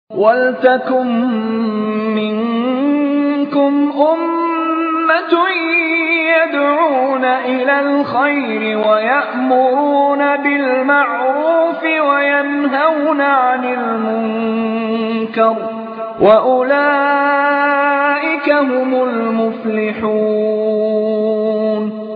وَلْتَكُن مِّنكُمْ أُمَّةٌ يَدْعُونَ إِلَى الْخَيْرِ وَيَأْمُرُونَ بِالْمَعْرُوفِ وَيَنْهَوْنَ عَنِ الْمُنكَرِ ۚ وَأُولَٰئِكَ هُمُ الْمُفْلِحُونَ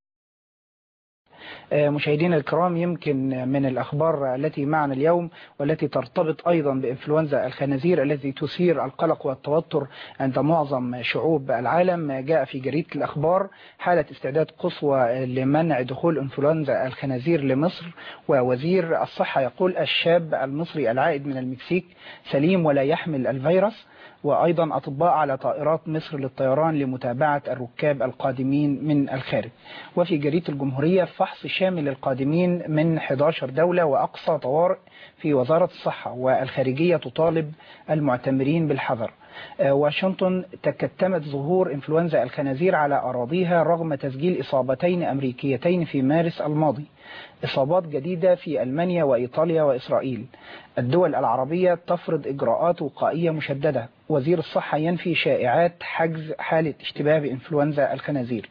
مشاهدينا الكرام يمكن من الأخبار التي معنا اليوم والتي ترتبط أيضا بإنفلونزا الخنازير التي تثير القلق والتوتر عند معظم شعوب العالم جاء في جريدة الأخبار حالة استعداد قصوى لمنع دخول إنفلونزا الخنازير لمصر ووزير الصحة يقول الشاب المصري العائد من المكسيك سليم ولا يحمل الفيروس وأيضا أطباء على طائرات مصر للطيران لمتابعة الركاب القادمين من الخارج وفي جريدة الجمهورية فحص شامل للقادمين من 11 دولة وأقصى طوارئ في وزارة الصحة والخارجية تطالب المعتمرين بالحذر واشنطن تكتمت ظهور انفلونزا الخنازير على أراضيها رغم تسجيل إصابتين أمريكيتين في مارس الماضي إصابات جديدة في ألمانيا وإيطاليا وإسرائيل الدول العربية تفرض إجراءات وقائية مشددة وزير الصحة ينفي شائعات حجز حالة اشتباه بإنفلونزا الخنازير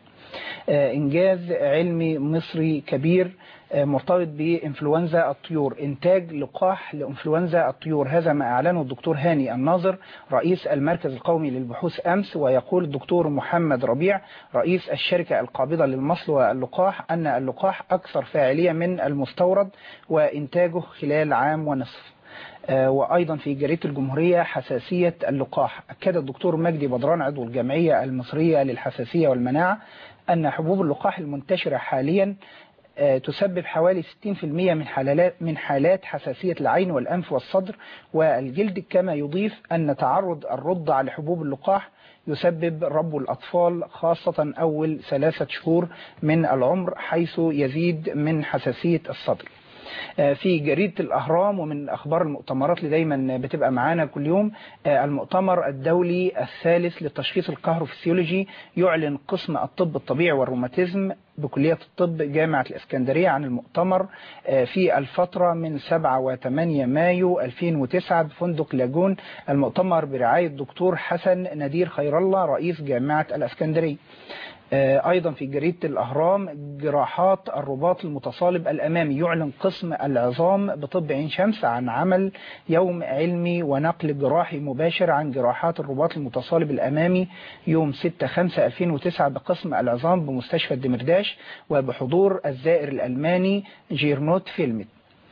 إنجاز علمي مصري كبير مرتبط بإنفلونزا الطيور إنتاج لقاح لإنفلونزا الطيور هذا ما أعلنه الدكتور هاني الناظر رئيس المركز القومي للبحوث أمس ويقول الدكتور محمد ربيع رئيس الشركة القابضة للمصل واللقاح أن اللقاح أكثر فاعلية من المستورد وإنتاجه خلال عام ونصف وأيضا في جريدة الجمهورية حساسية اللقاح أكد الدكتور مجدي بدران عضو الجمعية المصرية للحساسية والمناعة أن حبوب اللقاح المنتشرة حاليا تسبب حوالي 60% من حالات من حالات حساسية العين والأنف والصدر والجلد كما يضيف أن تعرض الرضع لحبوب اللقاح يسبب ربو الأطفال خاصة أول ثلاثة شهور من العمر حيث يزيد من حساسية الصدر في جريدة الأهرام ومن أخبار المؤتمرات اللي دايما بتبقى معانا كل يوم المؤتمر الدولي الثالث للتشخيص الكهروفسيولوجي يعلن قسم الطب الطبيعي والروماتيزم بكلية الطب جامعة الإسكندرية عن المؤتمر في الفترة من 7 و 8 مايو 2009 بفندق لاجون المؤتمر برعاية دكتور حسن ندير خير الله رئيس جامعة الإسكندرية أيضا في جريدة الأهرام جراحات الرباط المتصالب الأمامي يعلن قسم العظام بطب عين شمس عن عمل يوم علمي ونقل جراحي مباشر عن جراحات الرباط المتصالب الأمامي يوم 6/5/2009 بقسم العظام بمستشفى الدمرداش وبحضور الزائر الألماني جيرنوت فيلمت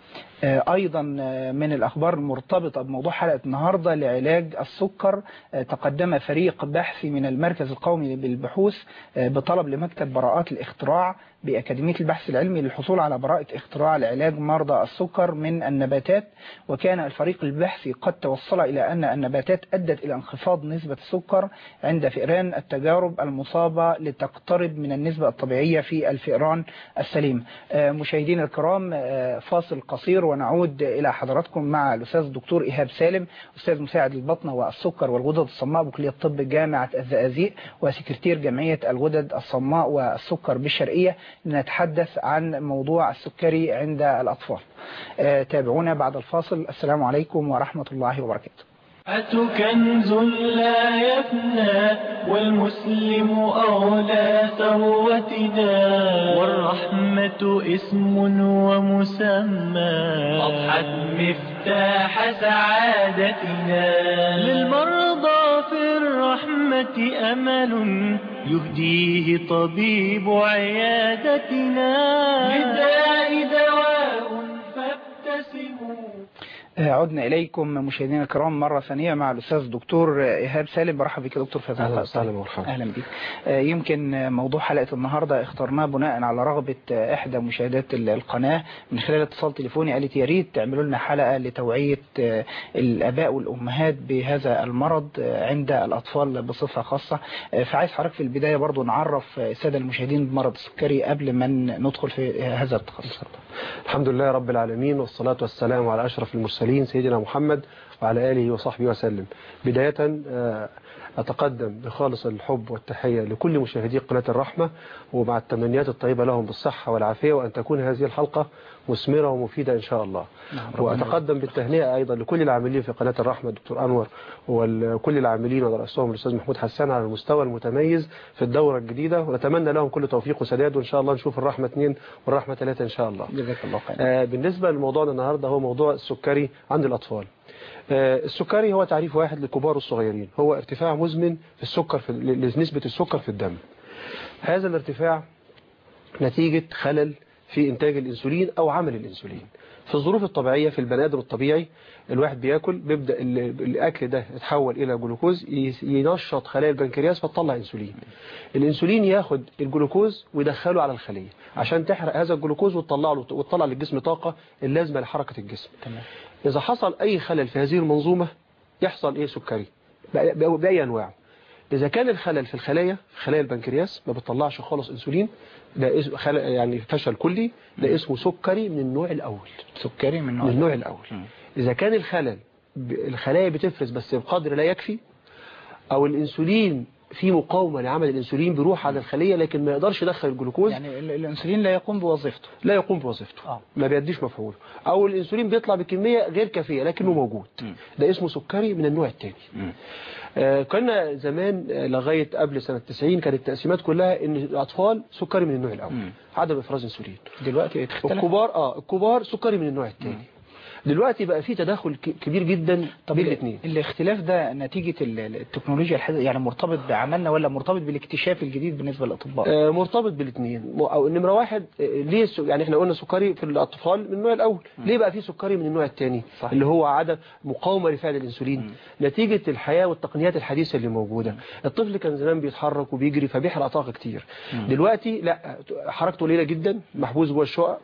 أيضا من الأخبار المرتبطة بموضوع حلقة النهاردة لعلاج السكر تقدم فريق بحثي من المركز القومي للبحوث بطلب لمكتب براءات الاختراع بأكاديمية البحث العلمي للحصول على براءة اختراع لعلاج مرضى السكر من النباتات وكان الفريق البحثي قد توصل إلى أن النباتات أدت إلى انخفاض نسبة السكر عند فئران التجارب المصابة لتقترب من النسبة الطبيعية في الفئران السليم مشاهدينا الكرام فاصل قصير ونعود إلى حضراتكم مع الأستاذ الدكتور إيهاب سالم أستاذ مساعد البطنة والسكر والغدد الصماء بكلية طب جامعة الزقازيق وسكرتير جمعية الغدد الصماء والسكر بالشرقية لنتحدث عن موضوع السكري عند الأطفال تابعونا بعد الفاصل السلام عليكم ورحمة الله وبركاته كنز لا يفنى والمسلم أولى ثروتنا والرحمة اسم ومسمى أضحت مفتاح سعادتنا للمرضى في الرحمة أمل يهديه طبيب عيادتنا للداء دواء فابتسموا عدنا إليكم مشاهدينا الكرام مرة ثانية مع الأستاذ الدكتور إيهاب سالم برحب بك يا دكتور في أهلا وسهلا ومرحبا أهلا بك يمكن موضوع حلقة النهاردة اخترناه بناء على رغبة إحدى مشاهدات القناة من خلال اتصال تليفوني قالت يا ريت تعملوا لنا حلقة لتوعية الآباء والأمهات بهذا المرض عند الأطفال بصفة خاصة فعايز حضرتك في البداية برضو نعرف السادة المشاهدين بمرض السكري قبل ما ندخل في هذا التخصص الحمد لله رب العالمين والصلاة والسلام على أشرف المرسلين سيدنا محمد وعلى آله وصحبه وسلم بداية أتقدم بخالص الحب والتحية لكل مشاهدي قناة الرحمة ومع التمنيات الطيبة لهم بالصحة والعافية وأن تكون هذه الحلقة مثمرة ومفيدة إن شاء الله نعم، ربنا وأتقدم بالتهنئة أيضا لكل العاملين في قناة الرحمة الدكتور أنور وكل العاملين ورأسهم الأستاذ محمود حسان على المستوى المتميز في الدورة الجديدة ونتمنى لهم كل توفيق وسداد وإن شاء الله نشوف الرحمة 2 والرحمة 3 إن شاء الله جزاك الله خير آه، بالنسبة لموضوعنا النهاردة هو موضوع السكري عند الأطفال آه، السكري هو تعريف واحد للكبار والصغيرين هو ارتفاع مزمن في السكر في لنسبة السكر في الدم هذا الارتفاع نتيجة خلل في إنتاج الأنسولين أو عمل الأنسولين في الظروف الطبيعية في البني آدم الطبيعي الواحد بياكل بيبدأ ال- الأكل ده يتحول إلى جلوكوز يس- ينشط خلايا البنكرياس فتطلع أنسولين الأنسولين ياخد الجلوكوز ويدخله على الخلية عشان تحرق هذا الجلوكوز وتطلع له وتطلع للجسم طاقة اللازمة لحركة الجسم تمام إذا حصل أي خلل في هذه المنظومة يحصل إيه سكري بأ- بأ- بأي أنواعه إذا كان الخلل في الخلايا في خلايا البنكرياس ما بتطلعش خالص أنسولين ده اسم خلل يعني فشل كلي ده اسمه سكري من النوع الأول سكري من من نوع النوع الأول مم. إذا كان الخلل ب- الخلايا بتفرز بس بقدر لا يكفي أو الأنسولين في مقاومة لعمل الأنسولين بيروح على الخلية لكن ما يقدرش يدخل الجلوكوز يعني ال- الانسولين لا يقوم بوظيفته لا يقوم بوظيفته آه. ما بيديش مفعول او الانسولين بيطلع بكميه غير كافيه لكنه موجود مم. ده اسمه سكري من النوع الثاني آه كنا زمان آه، لغايه قبل سنه 90 كانت التقسيمات كلها ان الاطفال سكري من النوع الاول مم. عدم افراز انسولين دلوقتي اختلف الكبار اه الكبار سكري من النوع الثاني دلوقتي بقى في تداخل ك- كبير جدا بين ال- الاثنين الاختلاف ده نتيجة ال- ال- التكنولوجيا الحديثة يعني مرتبط بعملنا ولا مرتبط بالاكتشاف الجديد بالنسبة للأطباء آه، مرتبط بالاثنين او نمره واحد آه، ليه الس- يعني احنا قلنا سكري في الاطفال من النوع الاول ليه بقى في سكري من النوع الثاني صحيح. اللي هو عدم مقاومه لفعل الانسولين نتيجه الحياه والتقنيات الحديثه اللي موجوده الطفل كان زمان بيتحرك وبيجري فبيحرق طاقه كتير دلوقتي لا حركته قليله جدا محبوس جوه الشقق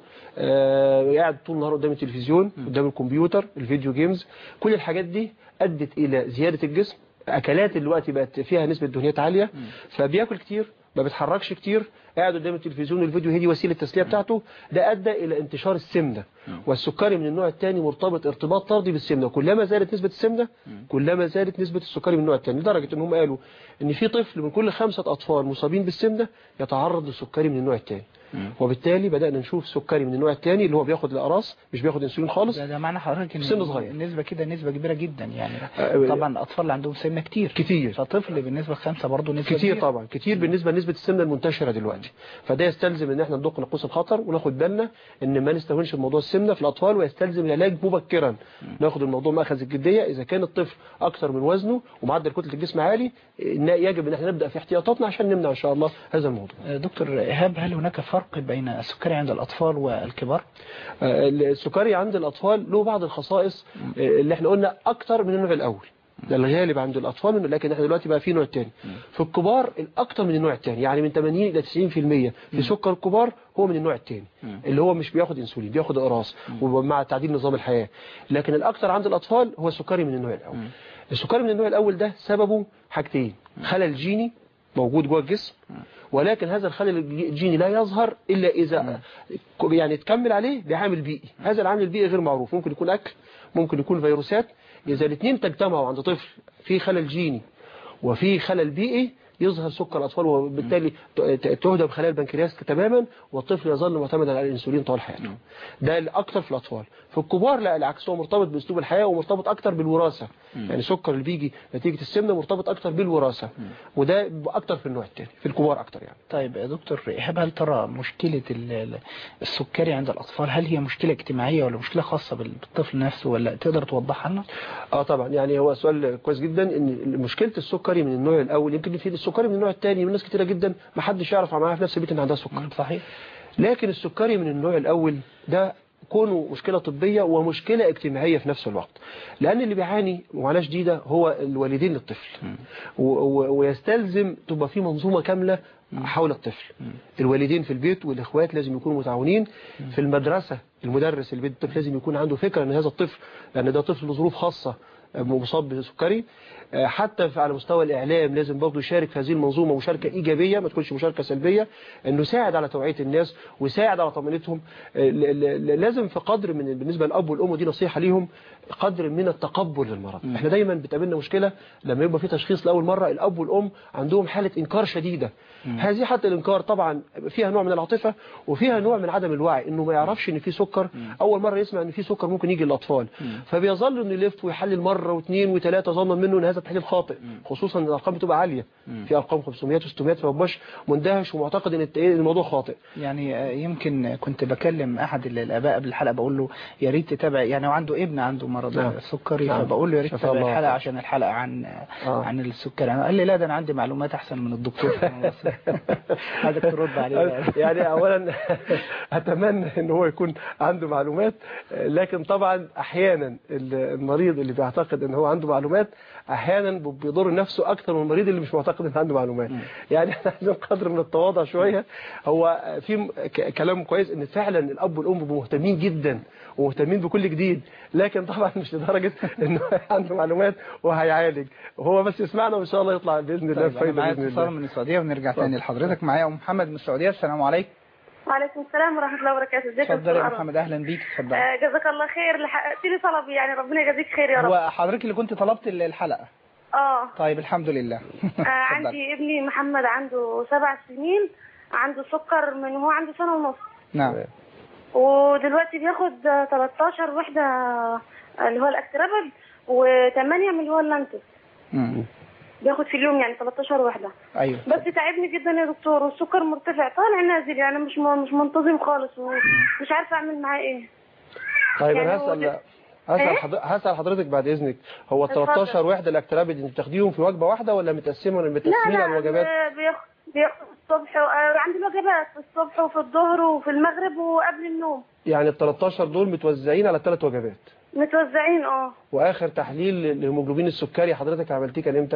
آه، قاعد طول النهار قدام التلفزيون قدام الكمبيوتر الفيديو جيمز كل الحاجات دي ادت الى زياده الجسم اكلات دلوقتي بقت فيها نسبه دهنيات عاليه فبياكل كتير ما بيتحركش كتير قاعد قدام التلفزيون والفيديو هي دي وسيله التسليه بتاعته ده ادى الى انتشار السمنه والسكري من النوع الثاني مرتبط ارتباط طردي بالسمنه كلما زادت نسبه السمنه كلما زادت نسبه السكري من النوع الثاني لدرجه ان هم قالوا ان في طفل من كل خمسه اطفال مصابين بالسمنه يتعرض للسكري من النوع الثاني وبالتالي بدانا نشوف سكري من النوع الثاني اللي هو بياخد الاقراص مش بياخد انسولين خالص ده, ده معنى حضرتك ان سن صغير. النسبة كده نسبة كبيرة جدا يعني آه، طبعا الأطفال اللي عندهم سمنة كتير كتير. فطفل بالنسبة لخمسة برضه نسبة كتير كبيرة. طبعا كتير بالنسبة لنسبة السمنة المنتشرة دلوقتي فده يستلزم ان احنا ندق نقوس الخطر وناخد بالنا ان ما نستهونش بموضوع السمنة في الاطفال ويستلزم العلاج مبكرا ناخد الموضوع مأخذ الجدية اذا كان الطفل اكثر من وزنه ومعدل كتلة الجسم عالي إن يجب ان احنا نبدأ في احتياطاتنا عشان نمنع ان شاء الله هذا الموضوع آه، دكتور إيهاب هل هناك فرق بين السكري عند الأطفال والكبار؟ آه، السكري عند الأطفال له بعض الخصائص آه، اللي احنا قلنا أكتر من النوع الأول ده الغالب عند الأطفال منه لكن احنا دلوقتي بقى في نوع تاني في الكبار الأكتر من النوع التاني يعني من 80 إلى 90% في سكر الكبار هو من النوع التاني اللي هو مش بياخد انسولين بياخد اقراص ومع تعديل نظام الحياة لكن الأكثر عند الأطفال هو السكري من النوع الأول السكري من النوع الأول ده سببه حاجتين خلل جيني موجود جوه الجسم ولكن هذا الخلل الجيني لا يظهر إلا إذا يعني تكمل عليه بعامل بيئي هذا العامل البيئي غير معروف ممكن يكون أكل ممكن يكون فيروسات إذا الاثنين تجتمعوا عند طفل في خلل جيني وفي خلل بيئي يظهر سكر الأطفال وبالتالي ت- تهدم خلايا البنكرياس تماما والطفل يظل معتمدا على الانسولين طوال حياته ده الاكثر في الاطفال في الكبار لا العكس هو مرتبط باسلوب الحياه ومرتبط اكثر بالوراثه يعني السكر اللي بيجي نتيجه السمنه مرتبط اكثر بالوراثه وده اكثر في النوع الثاني في الكبار اكثر يعني طيب يا دكتور إيهاب هل ترى مشكلة ال- ال- السكري عند الأطفال هل هي مشكلة اجتماعية ولا مشكلة خاصة بال- بالطفل نفسه ولا تقدر توضحها لنا؟ اه طبعا يعني هو سؤال كويس جدا ان مشكله السكري من النوع الاول يمكن في السكري من النوع الثاني من ناس كتيره جدا ما حدش يعرف معاها في نفس البيت ان عندها سكر صحيح لكن السكري من النوع الأول ده كونه مشكلة طبية ومشكلة اجتماعية في نفس الوقت لأن اللي بيعاني معاناة شديدة هو الوالدين للطفل و- و- ويستلزم تبقى في منظومة كاملة حول الطفل الوالدين في البيت والإخوات لازم يكونوا متعاونين في المدرسة المدرس اللي بيت الطفل لازم يكون عنده فكرة أن هذا الطفل لأن ده طفل له ظروف خاصة مصاب بسكري آه، حتى في- على مستوى الإعلام لازم برضه يشارك في هذه المنظومة مشاركة إيجابية ما تكونش مشاركة سلبية إنه يساعد على توعية الناس ويساعد على طمأنتهم آه، ل- ل- لازم في قدر من بالنسبة للأب والأم ودي نصيحة ليهم قدر من التقبل للمرض احنا دايما بتقابلنا مشكلة لما يبقى في تشخيص لأول مرة الأب والأم عندهم حالة إنكار شديدة هذه حالة الإنكار طبعا فيها نوع من العاطفة وفيها نوع من عدم الوعي إنه ما يعرفش إن في سكر أول مرة يسمع إن في سكر ممكن يجي للأطفال فبيظل إنه يلف ويحلل مرة واثنين وثلاثة ظنا منه إن هذا التحليل خاطئ خصوصا إن الأرقام بتبقى عالية في أرقام 500 و600 فما يبقاش مندهش ومعتقد إن الت- إيه الموضوع خاطئ يعني آه، يمكن كنت بكلم احد ال- الاباء قبل الحلقه بقول له يا ريت تتابع يعني هو عنده ابن عنده مرض نعم. السكري نعم. فبقول له يا ريت شفاه تتابع الله الحلقه خير. عشان الحلقه عن آه. عن السكري أنا قال لي لا ده انا عندي معلومات احسن من الدكتور عايزك ترد عليه بقى. يعني اولا اتمنى ان هو يكون عنده معلومات لكن طبعا احيانا المريض اللي بيعتقد ان هو عنده معلومات احيانا بيضر نفسه اكتر من المريض اللي مش معتقد ان عنده معلومات يعني احنا عايزين قدر من التواضع شويه هو في م- ك- كلام كويس ان فعلا الاب والام بيبقوا مهتمين جدا ومهتمين بكل جديد لكن طبعا مش لدرجه انه عنده معلومات وهيعالج هو بس يسمعنا وان شاء الله يطلع باذن الله طيب انا بفايده معايا باذن اتصال الله من السعوديه ونرجع تاني لحضرتك معايا ام محمد من السعوديه السلام عليكم وعليكم السلام ورحمة الله وبركاته ازيك يا اتفضل يا دكتور محمد اهلا بيك اتفضل آه، جزاك الله خير اللي حققت لي طلبي يعني ربنا يجازيك خير يا رب هو حضرتك اللي كنت طلبت ال- الحلقه اه طيب الحمد لله آه، اتفضل. عندي ابني محمد عنده سبع سنين عنده سكر من هو عنده سنة ونص نعم ودلوقتي بياخد آه، 13 وحدة آه، اللي هو الاكترابل و8 من اللي هو اللانتوس مم. بياخد في اليوم يعني 13 وحدة ايوه بس تعبني جدا يا دكتور والسكر مرتفع طالع نازل يعني مش م- مش منتظم خالص ومش عارفة اعمل معاه ايه طيب يعني انا هو هسال ده- هسال إيه؟ حضر- هسال حضرتك بعد اذنك هو ال اتفضل. 13 وحده الاكترابيد انت بتاخديهم في وجبه واحده ولا متقسمه ولا لا متقسمين لا على الوجبات ب- بياخد بياخد الصبح آه، عندي الوجبات في الصبح وفي الظهر وفي المغرب وقبل النوم يعني ال 13 دول متوزعين على ثلاث وجبات متوزعين اه واخر تحليل للهيموجلوبين السكري حضرتك عملتيه كان امتى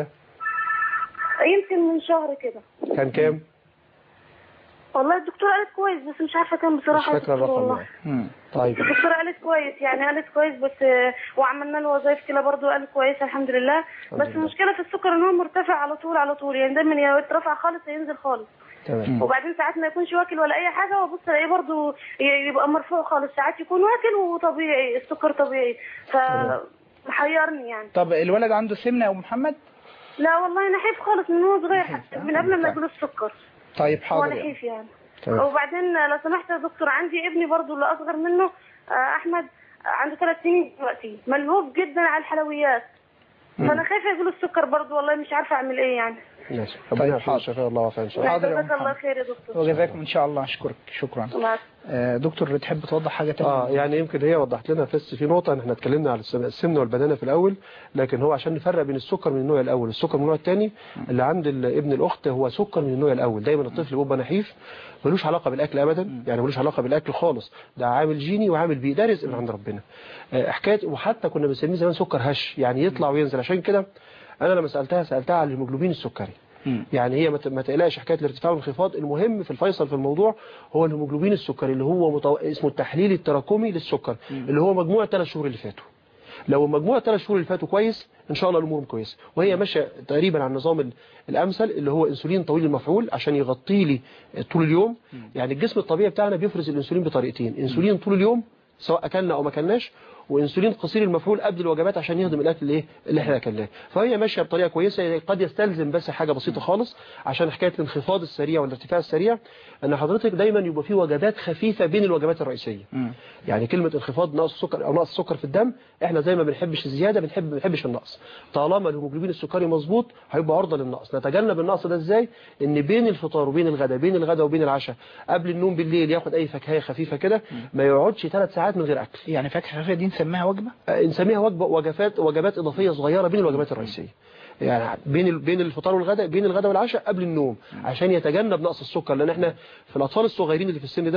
يمكن من شهر كده كان كام والله الدكتورة قالت كويس بس مش عارفة كام مش بصراحة يا فاكره دكتور الرقم والله يعني مم. طيب الدكتورة قالت كويس يعني قالت كويس بس آه، وعملنا له وظائف كده برضه قالت كويس الحمد لله الحمد بس لله. المشكلة في السكر ان هو مرتفع على طول على طول يعني دايما يا يترفع خالص يا ينزل خالص تمام وبعدين ساعات ما يكونش واكل ولا اي حاجه وابص الاقيه برضه ي- يبقى مرفوع خالص ساعات يكون واكل وطبيعي السكر طبيعي ف محيرني يعني طب الولد عنده سمنه يا ام محمد لا والله نحيف خالص من هو صغير نحيف، حتى آه. من قبل ما طيب. ياكل السكر طيب هو حاضر يعني. نحيف يعني تمام. وبعدين لو سمحت يا دكتور عندي ابني برضه اللي اصغر منه آه، احمد آه، عنده ثلاث سنين دلوقتي ملهوف جدا على الحلويات فانا خايفه يجيله السكر برضه والله مش عارفه اعمل ايه يعني ماشي طيب، ربنا يحفظك حاضر. شفاء الله وعافية ان شاء الله حاضر يا جزاك الله محمد. خير يا دكتور وجزاكم ان شاء الله اشكرك شكرا مع آه، دكتور تحب توضح حاجه تانية اه يعني يمكن هي وضحت لنا بس في نقطة ان احنا اتكلمنا على السم- السمنة والبنانة في الاول لكن هو عشان نفرق بين السكر من النوع الاول السكر من النوع الثاني اللي عند ال- ابن الاخت هو سكر من النوع الاول دايما الطفل بيبقى نحيف ملوش علاقة بالاكل ابدا يعني ملوش علاقة بالاكل خالص ده عامل جيني وعامل بيه ده رزق من عند ربنا آه، حكاية وحتى كنا بنسميه زمان سكر هش يعني يطلع وينزل عشان كده انا لما سالتها سالتها على الهيموجلوبين السكري مم. يعني هي ما ت- ما تقلقش حكايه الارتفاع والانخفاض المهم في الفيصل في الموضوع هو الهيموجلوبين السكري اللي هو مطو... اسمه التحليل التراكمي للسكر اللي هو مجموع الثلاث شهور اللي فاتوا لو مجموع الثلاث شهور اللي فاتوا كويس ان شاء الله الامور كويسه وهي ماشيه تقريبا على النظام ال- الامثل اللي هو انسولين طويل المفعول عشان يغطي لي طول اليوم يعني الجسم الطبيعي بتاعنا بيفرز الانسولين بطريقتين انسولين طول اليوم سواء اكلنا او ما اكلناش وانسولين قصير المفعول قبل الوجبات عشان يهضم الاكل اللي اللي احنا اكلناه فهي ماشيه بطريقه كويسه قد يستلزم بس حاجه بسيطه خالص عشان حكايه الانخفاض السريع والارتفاع السريع ان حضرتك دايما يبقى في وجبات خفيفه بين الوجبات الرئيسيه مم. يعني كلمه انخفاض نقص السكر او نقص السكر في الدم احنا زي ما بنحبش الزياده بنحب ما بنحبش النقص طالما الهيموجلوبين السكري مظبوط هيبقى عرضه للنقص نتجنب النقص ده ازاي ان بين الفطار وبين الغداء بين الغداء وبين العشاء قبل النوم بالليل ياخد اي فاكهه خفيفه كده ما يقعدش ثلاث ساعات من غير اكل يعني فاكهه خفيفه دي نسميها وجبه آه، نسميها وجبه وجبات وجبات اضافيه صغيره بين الوجبات الرئيسيه يعني بين ال- بين الفطار والغداء بين الغداء والعشاء قبل النوم عشان يتجنب نقص السكر لان احنا في الاطفال الصغيرين اللي في السن ده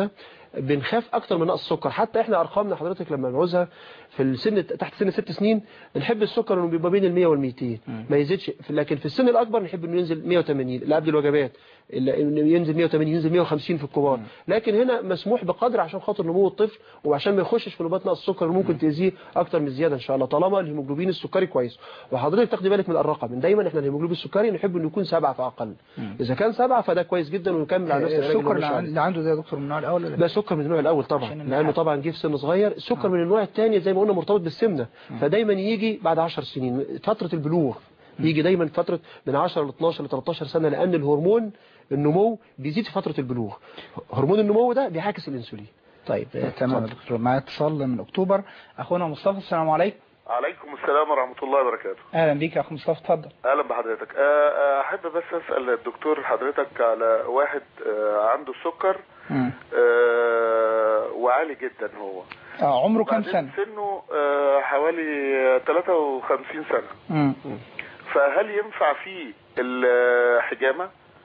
بنخاف اكتر من نقص السكر حتى احنا ارقامنا حضرتك لما نعوزها في السن تحت سن ست سنين نحب السكر انه بيبقى بين ال 100 وال 200 ما يزيدش لكن في السن الاكبر نحب انه ينزل 180 اللي قبل الوجبات اللي إنه ينزل 180 ينزل 150 في الكبار لكن هنا مسموح بقدر عشان خاطر نمو الطفل وعشان ما يخشش في نوبات نقص السكر اللي ممكن تاذيه اكتر من الزياده ان شاء الله طالما الهيموجلوبين السكري كويس وحضرتك تاخدي بالك من الرقم دايما احنا الهيموجلوبين السكري نحب انه يكون سبعة فاقل اذا كان سبعة فده كويس جدا ونكمل على نفس العلاج السكر اللي هو اللي ماشي عن- عليه. اللي عنده ده يا دكتور من النوع الاول ولا ده سكر من النوع الاول طبعا عشان لانه النحاف. طبعا جه في سن صغير السكر من النوع الثاني زي ما قلنا مرتبط بالسمنه فدايما يجي بعد 10 سنين فتره البلوغ يجي دايما فتره من 10 ل 12 ل 13 سنه لان الهرمون النمو بيزيد في فتره البلوغ هرمون النمو ده بيعاكس الانسولين طيب آه، تمام يا دكتور معايا اتصال من اكتوبر اخونا مصطفى السلام عليكم عليكم السلام ورحمة الله وبركاته اهلا بيك يا اخو مصطفى اتفضل أهلا بحضرتك آه، آه، أحب بس أسأل الدكتور حضرتك على واحد آه، عنده السكر مم. آه، وعالي جدا هو اه عمره كام بعدين سنه سنه آه، حوالي 53 سنة مم. فهل ينفع فيه الحجامة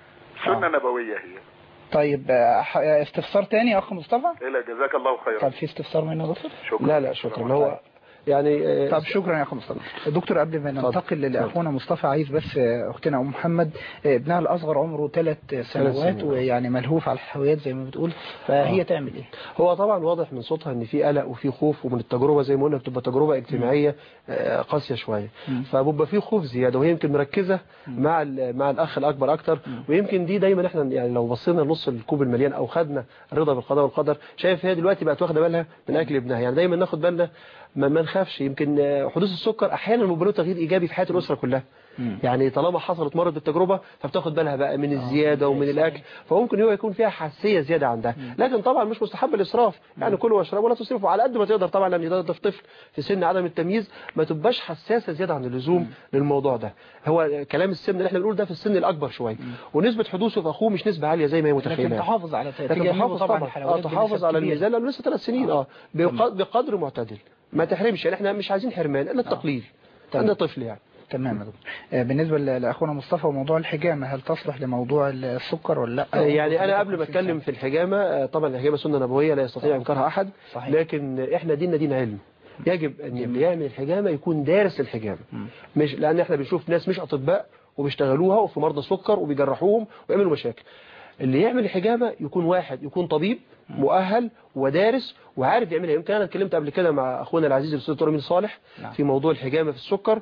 سنة نبوية هي طيب آه، ح- آه، استفسار تاني يا اخ مصطفى إلى جزاك الله خيرا طب في استفسار منه يا دكتور شكرا لا لا شكرا هو يعني آه، طب شكرا يا اخو مصطفى دكتور قبل ما اتفضل. ننتقل لاخونا مصطفى عايز بس آه، اختنا ام محمد آه، ابنها الاصغر عمره ثلاث سنوات سنوات. ويعني ملهوف على الحلويات زي ما بتقول فهي تعمل ايه هو طبعا واضح من صوتها ان في قلق وفي خوف ومن التجربه زي ما قلنا بتبقى تجربه اجتماعيه آه، قاسيه شويه فبيبقى في خوف زياده وهي يمكن مركزه مع ال- مع الاخ الاكبر اكتر ويمكن دي دايما احنا يعني لو بصينا لنص الكوب المليان او خدنا الرضا بالقضاء والقدر شايف هي دلوقتي بقت واخده بالها من اكل ابنها يعني دايما ناخد بالنا ما, ما نخافش يمكن آه، حدوث السكر احيانا بيبقى له تغيير ايجابي في حياه الاسره كلها يعني طالما حصلت مرت بالتجربه فبتاخد بالها بقى من الزياده ومن الاكل فممكن هو يكون فيها حساسيه زياده عندها لكن طبعا مش مستحب الاسراف يعني كل واشرب ولا تسرفوا على قد ما تقدر طبعا لان ده ده في طفل في سن عدم التمييز ما تبقاش حساسه زياده عن اللزوم للموضوع ده هو كلام السن اللي احنا بنقول ده في السن الاكبر شويه ونسبه حدوثه في اخوه مش نسبه عاليه زي ما هي لكن متخيله تحافظ على لكن تجنبه تحافظ طبعا طبعا اه الحلويات تحافظ بنسب على كبيرة. الميزان لانه لسه ثلاث سنين اه بق- بقدر معتدل ما تحرمش يعني احنا مش عايزين حرمان الا التقليل تمام. ده طفل يعني تمام يا دكتور آه، بالنسبه ل- لاخونا مصطفى وموضوع الحجامه هل تصلح لموضوع السكر ولا لا يعني انا قبل ما اتكلم في الحجامه آه، طبعا الحجامه سنه نبويه لا يستطيع انكارها احد صحيح. لكن احنا ديننا دين علم يجب ان اللي يعمل الحجامه يكون دارس الحجامه مش لان احنا بنشوف ناس مش اطباء وبيشتغلوها وفي مرضى سكر وبيجرحوهم ويعملوا مشاكل اللي يعمل الحجامه يكون واحد يكون طبيب مؤهل ودارس وعارف يعملها يمكن انا اتكلمت قبل كده مع اخونا العزيز الاستاذ دكتور امين صالح نعم. في موضوع الحجامه في السكر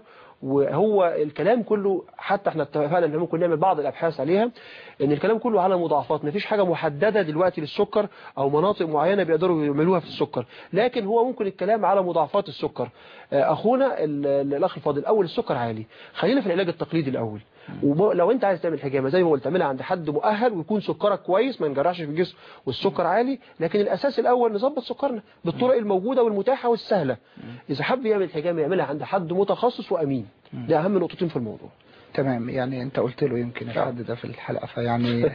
وهو الكلام كله حتى احنا اتفقنا ان ممكن نعمل بعض الابحاث عليها ان الكلام كله على مضاعفات مفيش حاجه محدده دلوقتي للسكر او مناطق معينه بيقدروا يعملوها في السكر لكن هو ممكن الكلام على مضاعفات السكر آه، اخونا ال- ال- الاخ الفاضل الاول السكر عالي خلينا في العلاج التقليدي الاول ولو انت عايز تعمل حجامه زي ما قلت تعملها عند حد مؤهل ويكون سكرك كويس ما نجرحش في الجسم والسكر عالي لكن الاساس الاول نظبط سكرنا بالطرق الموجوده والمتاحه والسهله اذا حب يعمل حجامه يعملها عند حد متخصص وامين ده اهم نقطتين في الموضوع تمام يعني انت قلت له يمكن الحد ده في الحلقه فيعني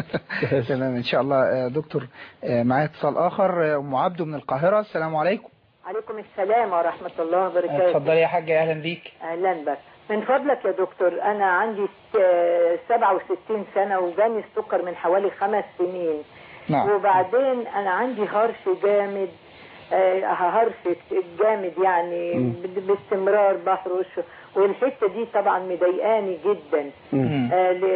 تمام ان شاء الله آه، دكتور آه، معايا اتصال اخر آه، ام عبده من القاهره السلام عليكم عليكم السلام ورحمة الله وبركاته اتفضلي يا حاجه اهلا بيك أهلا بك من فضلك يا دكتور أنا عندي س- 67 سنة وجاني السكر من حوالي خمس سنين نعم وبعدين أنا عندي هرش جامد آه، هرش جامد يعني ب- باستمرار بهرش والحتة دي طبعا مضايقاني جدا مم. آه، ل-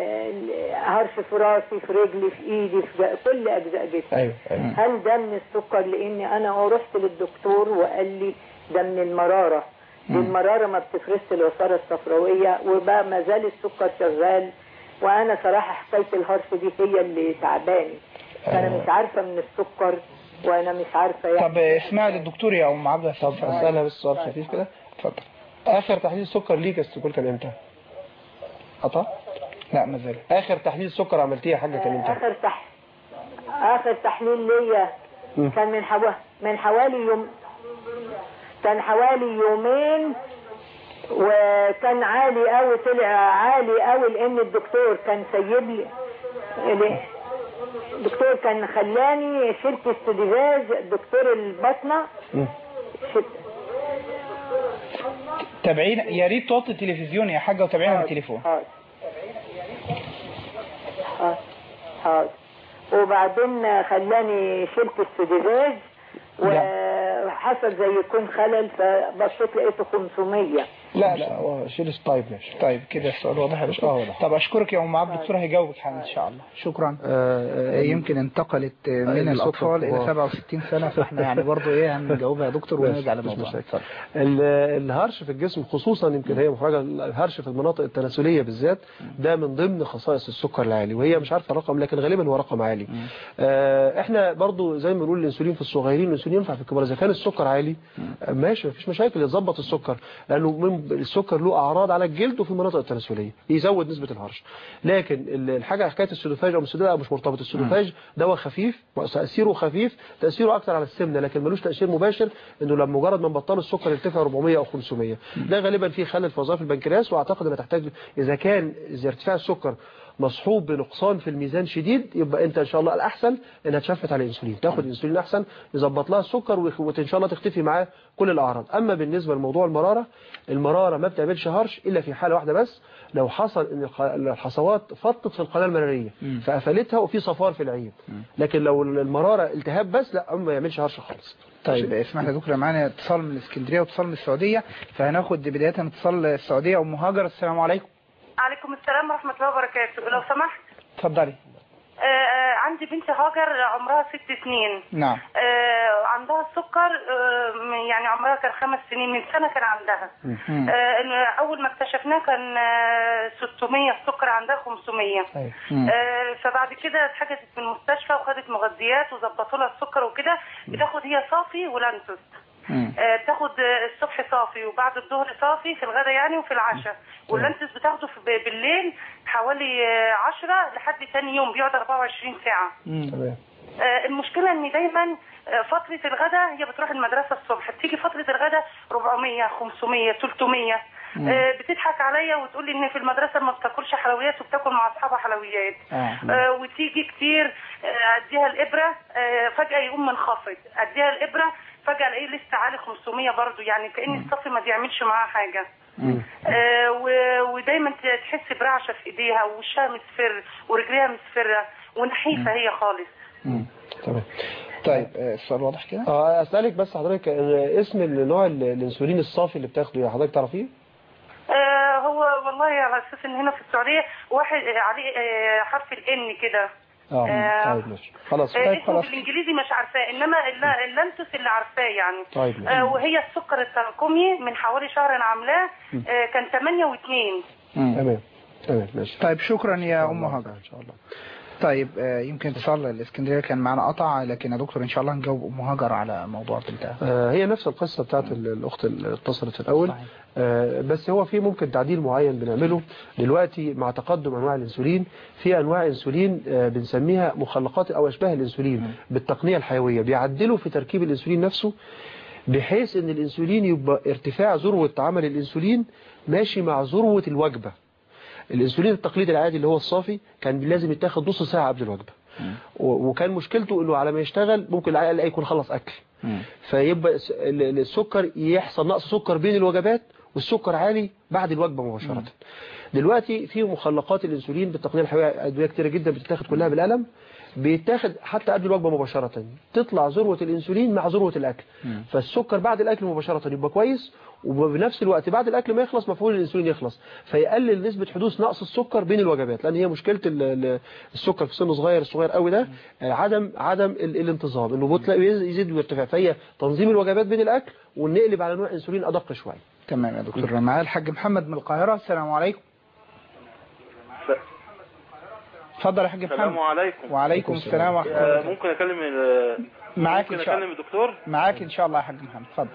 ل- هرش في راسي في رجلي في ايدي في ج- كل اجزاء جسمي ايوه ايوه هل ده من السكر لاني انا رحت للدكتور وقال لي ده من المرارة دي المرارة ما بتفرزش الوصارة الصفراوية وبقى ما زال السكر شغال وانا صراحة حكاية الهرش دي هي اللي تعباني فانا مش عارفة من السكر وانا مش عارفة يعني طب اسمع للدكتور يا ام عبده طب اسالها بس سؤال خفيف كده اتفضل اخر تحليل سكر ليك يا استاذ كان امتى قطع لا ما زال اخر تحليل سكر عملتيه يا حاجه كان امتى اخر تح... اخر تحليل ليا مم. كان من حوا... من حوالي يوم كان حوالي يومين وكان عالي قوي طلع عالي قوي لان الدكتور كان سيب لي ال- الدكتور كان خلاني شلت استدفاز دكتور البطنه مم. شلت تابعين يا ريت توطي التلفزيون يا حاجه وتابعينا من التليفون حاضر حاضر حاضر وبعدين خلاني شلت السوديفاج وحصل زي يكون خلل فبصيت لقيته 500 لا لا هو شيل طيب ماشي طيب كده السؤال واضح يا باشا اه واضح. طب اشكرك يا ام عبد الدكتور هيجاوبك حالا ان شاء الله شكرا آه، يمكن انتقلت آه، من الصوت الاطفال الى الكبار. 67 سنه فاحنا يعني برضه ايه هنجاوبها يا دكتور ونرجع مش للموضوع مشاكل. اتفضل. ال- الهرش في الجسم خصوصا يمكن هي مخرجة الهرش في المناطق التناسلية بالذات ده من ضمن خصائص السكر العالي وهي مش عارفة الرقم لكن غالبا هو رقم عالي آه احنا برضو زي ما بنقول الانسولين في الصغيرين الانسولين ينفع في الكبار اذا كان السكر عالي آه، ماشي مفيش مشاكل يتظبط السكر لانه من السكر له اعراض على الجلد وفي المناطق التناسلية يزود نسبة الهرش لكن ال- الحاجة حكاية السودوفاج او السودوفاج مش مرتبط السودوفاج دواء خفيف تأثيره خفيف تأثيره اكتر على السمنة لكن ملوش تأثير مباشر انه لما مجرد ما نبطل السكر يرتفع 400 او 500 ده غالبا فيه خلل في وظائف البنكرياس واعتقد انها تحتاج اذا كان إذا ارتفاع السكر مصحوب بنقصان في الميزان شديد يبقى انت ان شاء الله الاحسن انها تشفت على الانسولين تاخد انسولين احسن يظبط لها السكر ويخ- وان شاء الله تختفي معاه كل الاعراض اما بالنسبه لموضوع المراره المراره ما بتعملش هرش الا في حاله واحده بس لو حصل ان الخ- الحصوات فطت في القناه المراريه فقفلتها وفي صفار في العين لكن لو المراره التهاب بس لا ما يعملش هرش خالص طيب اسمح لي يا دكتور معانا اتصال من اسكندريه واتصال من السعوديه فهناخد بدايه اتصال السعوديه ام هاجر السلام عليكم عليكم السلام ورحمة الله وبركاته لو سمحت اتفضلي آه، آه، عندي بنت هاجر عمرها ست سنين نعم آه، عندها السكر آه، يعني عمرها كان خمس سنين من سنة كان عندها مم. آه، إن أول ما اكتشفناه كان آه، 600 السكر عندها 500 طيب. مم. آه، فبعد كده اتحجزت في المستشفى وخدت مغذيات وظبطوا لها السكر وكده بتاخد هي صافي ولانتوس مم. آه، بتاخد آه، الصبح صافي وبعد الظهر صافي في الغداء يعني وفي العشاء واللانتوس بتاخده في ب- بالليل حوالي آه، 10 لحد تاني يوم بيقعد 24 ساعة مم. تمام آه، المشكلة ان دايما آه، فترة الغداء هي بتروح المدرسة الصبح بتيجي فترة الغداء 400 500 300 آه، بتضحك عليا وتقول لي ان في المدرسة ما بتاكلش حلويات وبتاكل مع اصحابها حلويات آه. آه، وتيجي كتير آه، اديها الابرة آه، فجأة يقوم منخفض اديها الابرة فجأة الاقيه لسه عالي 500 برضو يعني كأن الصف ما بيعملش معاها حاجة آه، و- ودايما ت- تحس برعشة في ايديها ووشها مصفر ورجليها مصفرة ونحيفة هي خالص مم. تمام طيب آه، السؤال واضح كده اه اسالك بس حضرتك آه، اسم النوع ال- الانسولين الصافي اللي بتاخده يا حضرتك تعرفيه آه هو والله على اساس ان هنا في السعوديه واحد آه، عليه آه حرف الان كده اه آه. طيب ماشي خلاص آه طيب اسمه خلاص. بالانجليزي مش عارفاه انما الل- اللانتوس اللي عارفاه يعني طيب ماشي. آه وهي السكر التراكمي من حوالي شهر انا عاملاه آه كان 8 و2 مم. تمام تمام ماشي طيب شكرا يا ام هاجر ان شاء الله طيب آه، يمكن اتصال الاسكندريه كان معنا قطع لكن يا دكتور ان شاء الله نجاوب ام هاجر على موضوع بنتها آه، هي نفس القصة بتاعت ال- الأخت اللي اتصلت في الأول صحيح. آه، بس هو في ممكن تعديل معين بنعمله دلوقتي مع تقدم أنواع الأنسولين في أنواع أنسولين آه، بنسميها مخلقات أو أشباه الأنسولين بالتقنية الحيوية بيعدلوا في تركيب الأنسولين نفسه بحيث أن الأنسولين يبقى ارتفاع ذروة عمل الأنسولين ماشي مع ذروة الوجبة الانسولين التقليدي العادي اللي هو الصافي كان لازم يتاخد نص ساعة قبل الوجبة و- وكان مشكلته انه على ما يشتغل ممكن العيال يلاقي يكون خلص اكل فيبقى الس- ال- ال- السكر يحصل نقص سكر بين الوجبات والسكر عالي بعد الوجبة مباشرة دلوقتي في مخلقات الانسولين بالتقنية الحيوية ادوية كتيرة جدا بتتاخد كلها بالقلم بيتاخد حتى قبل الوجبة مباشرة تطلع ذروة الانسولين مع ذروة الاكل فالسكر بعد الاكل مباشرة يبقى كويس وبنفس الوقت بعد الاكل ما يخلص مفعول الانسولين يخلص فيقلل نسبة حدوث نقص السكر بين الوجبات لان هي مشكلة ال- ال- السكر في سن صغير الصغير قوي ده آه، عدم عدم ال- الانتظام انه بتلاقي يزيد ويرتفع فهي تنظيم الوجبات بين الاكل ونقلب على نوع انسولين ادق شويه تمام يا دكتور معايا الحاج محمد من القاهره السلام عليكم اتفضل يا حاج محمد السلام عليكم وعليكم السلام ورحمه الله آه، وبركاته. ممكن اكلم ال- معاك ممكن ان شاء اكلم الله الدكتور معاك ان شاء الله يا حاج محمد اتفضل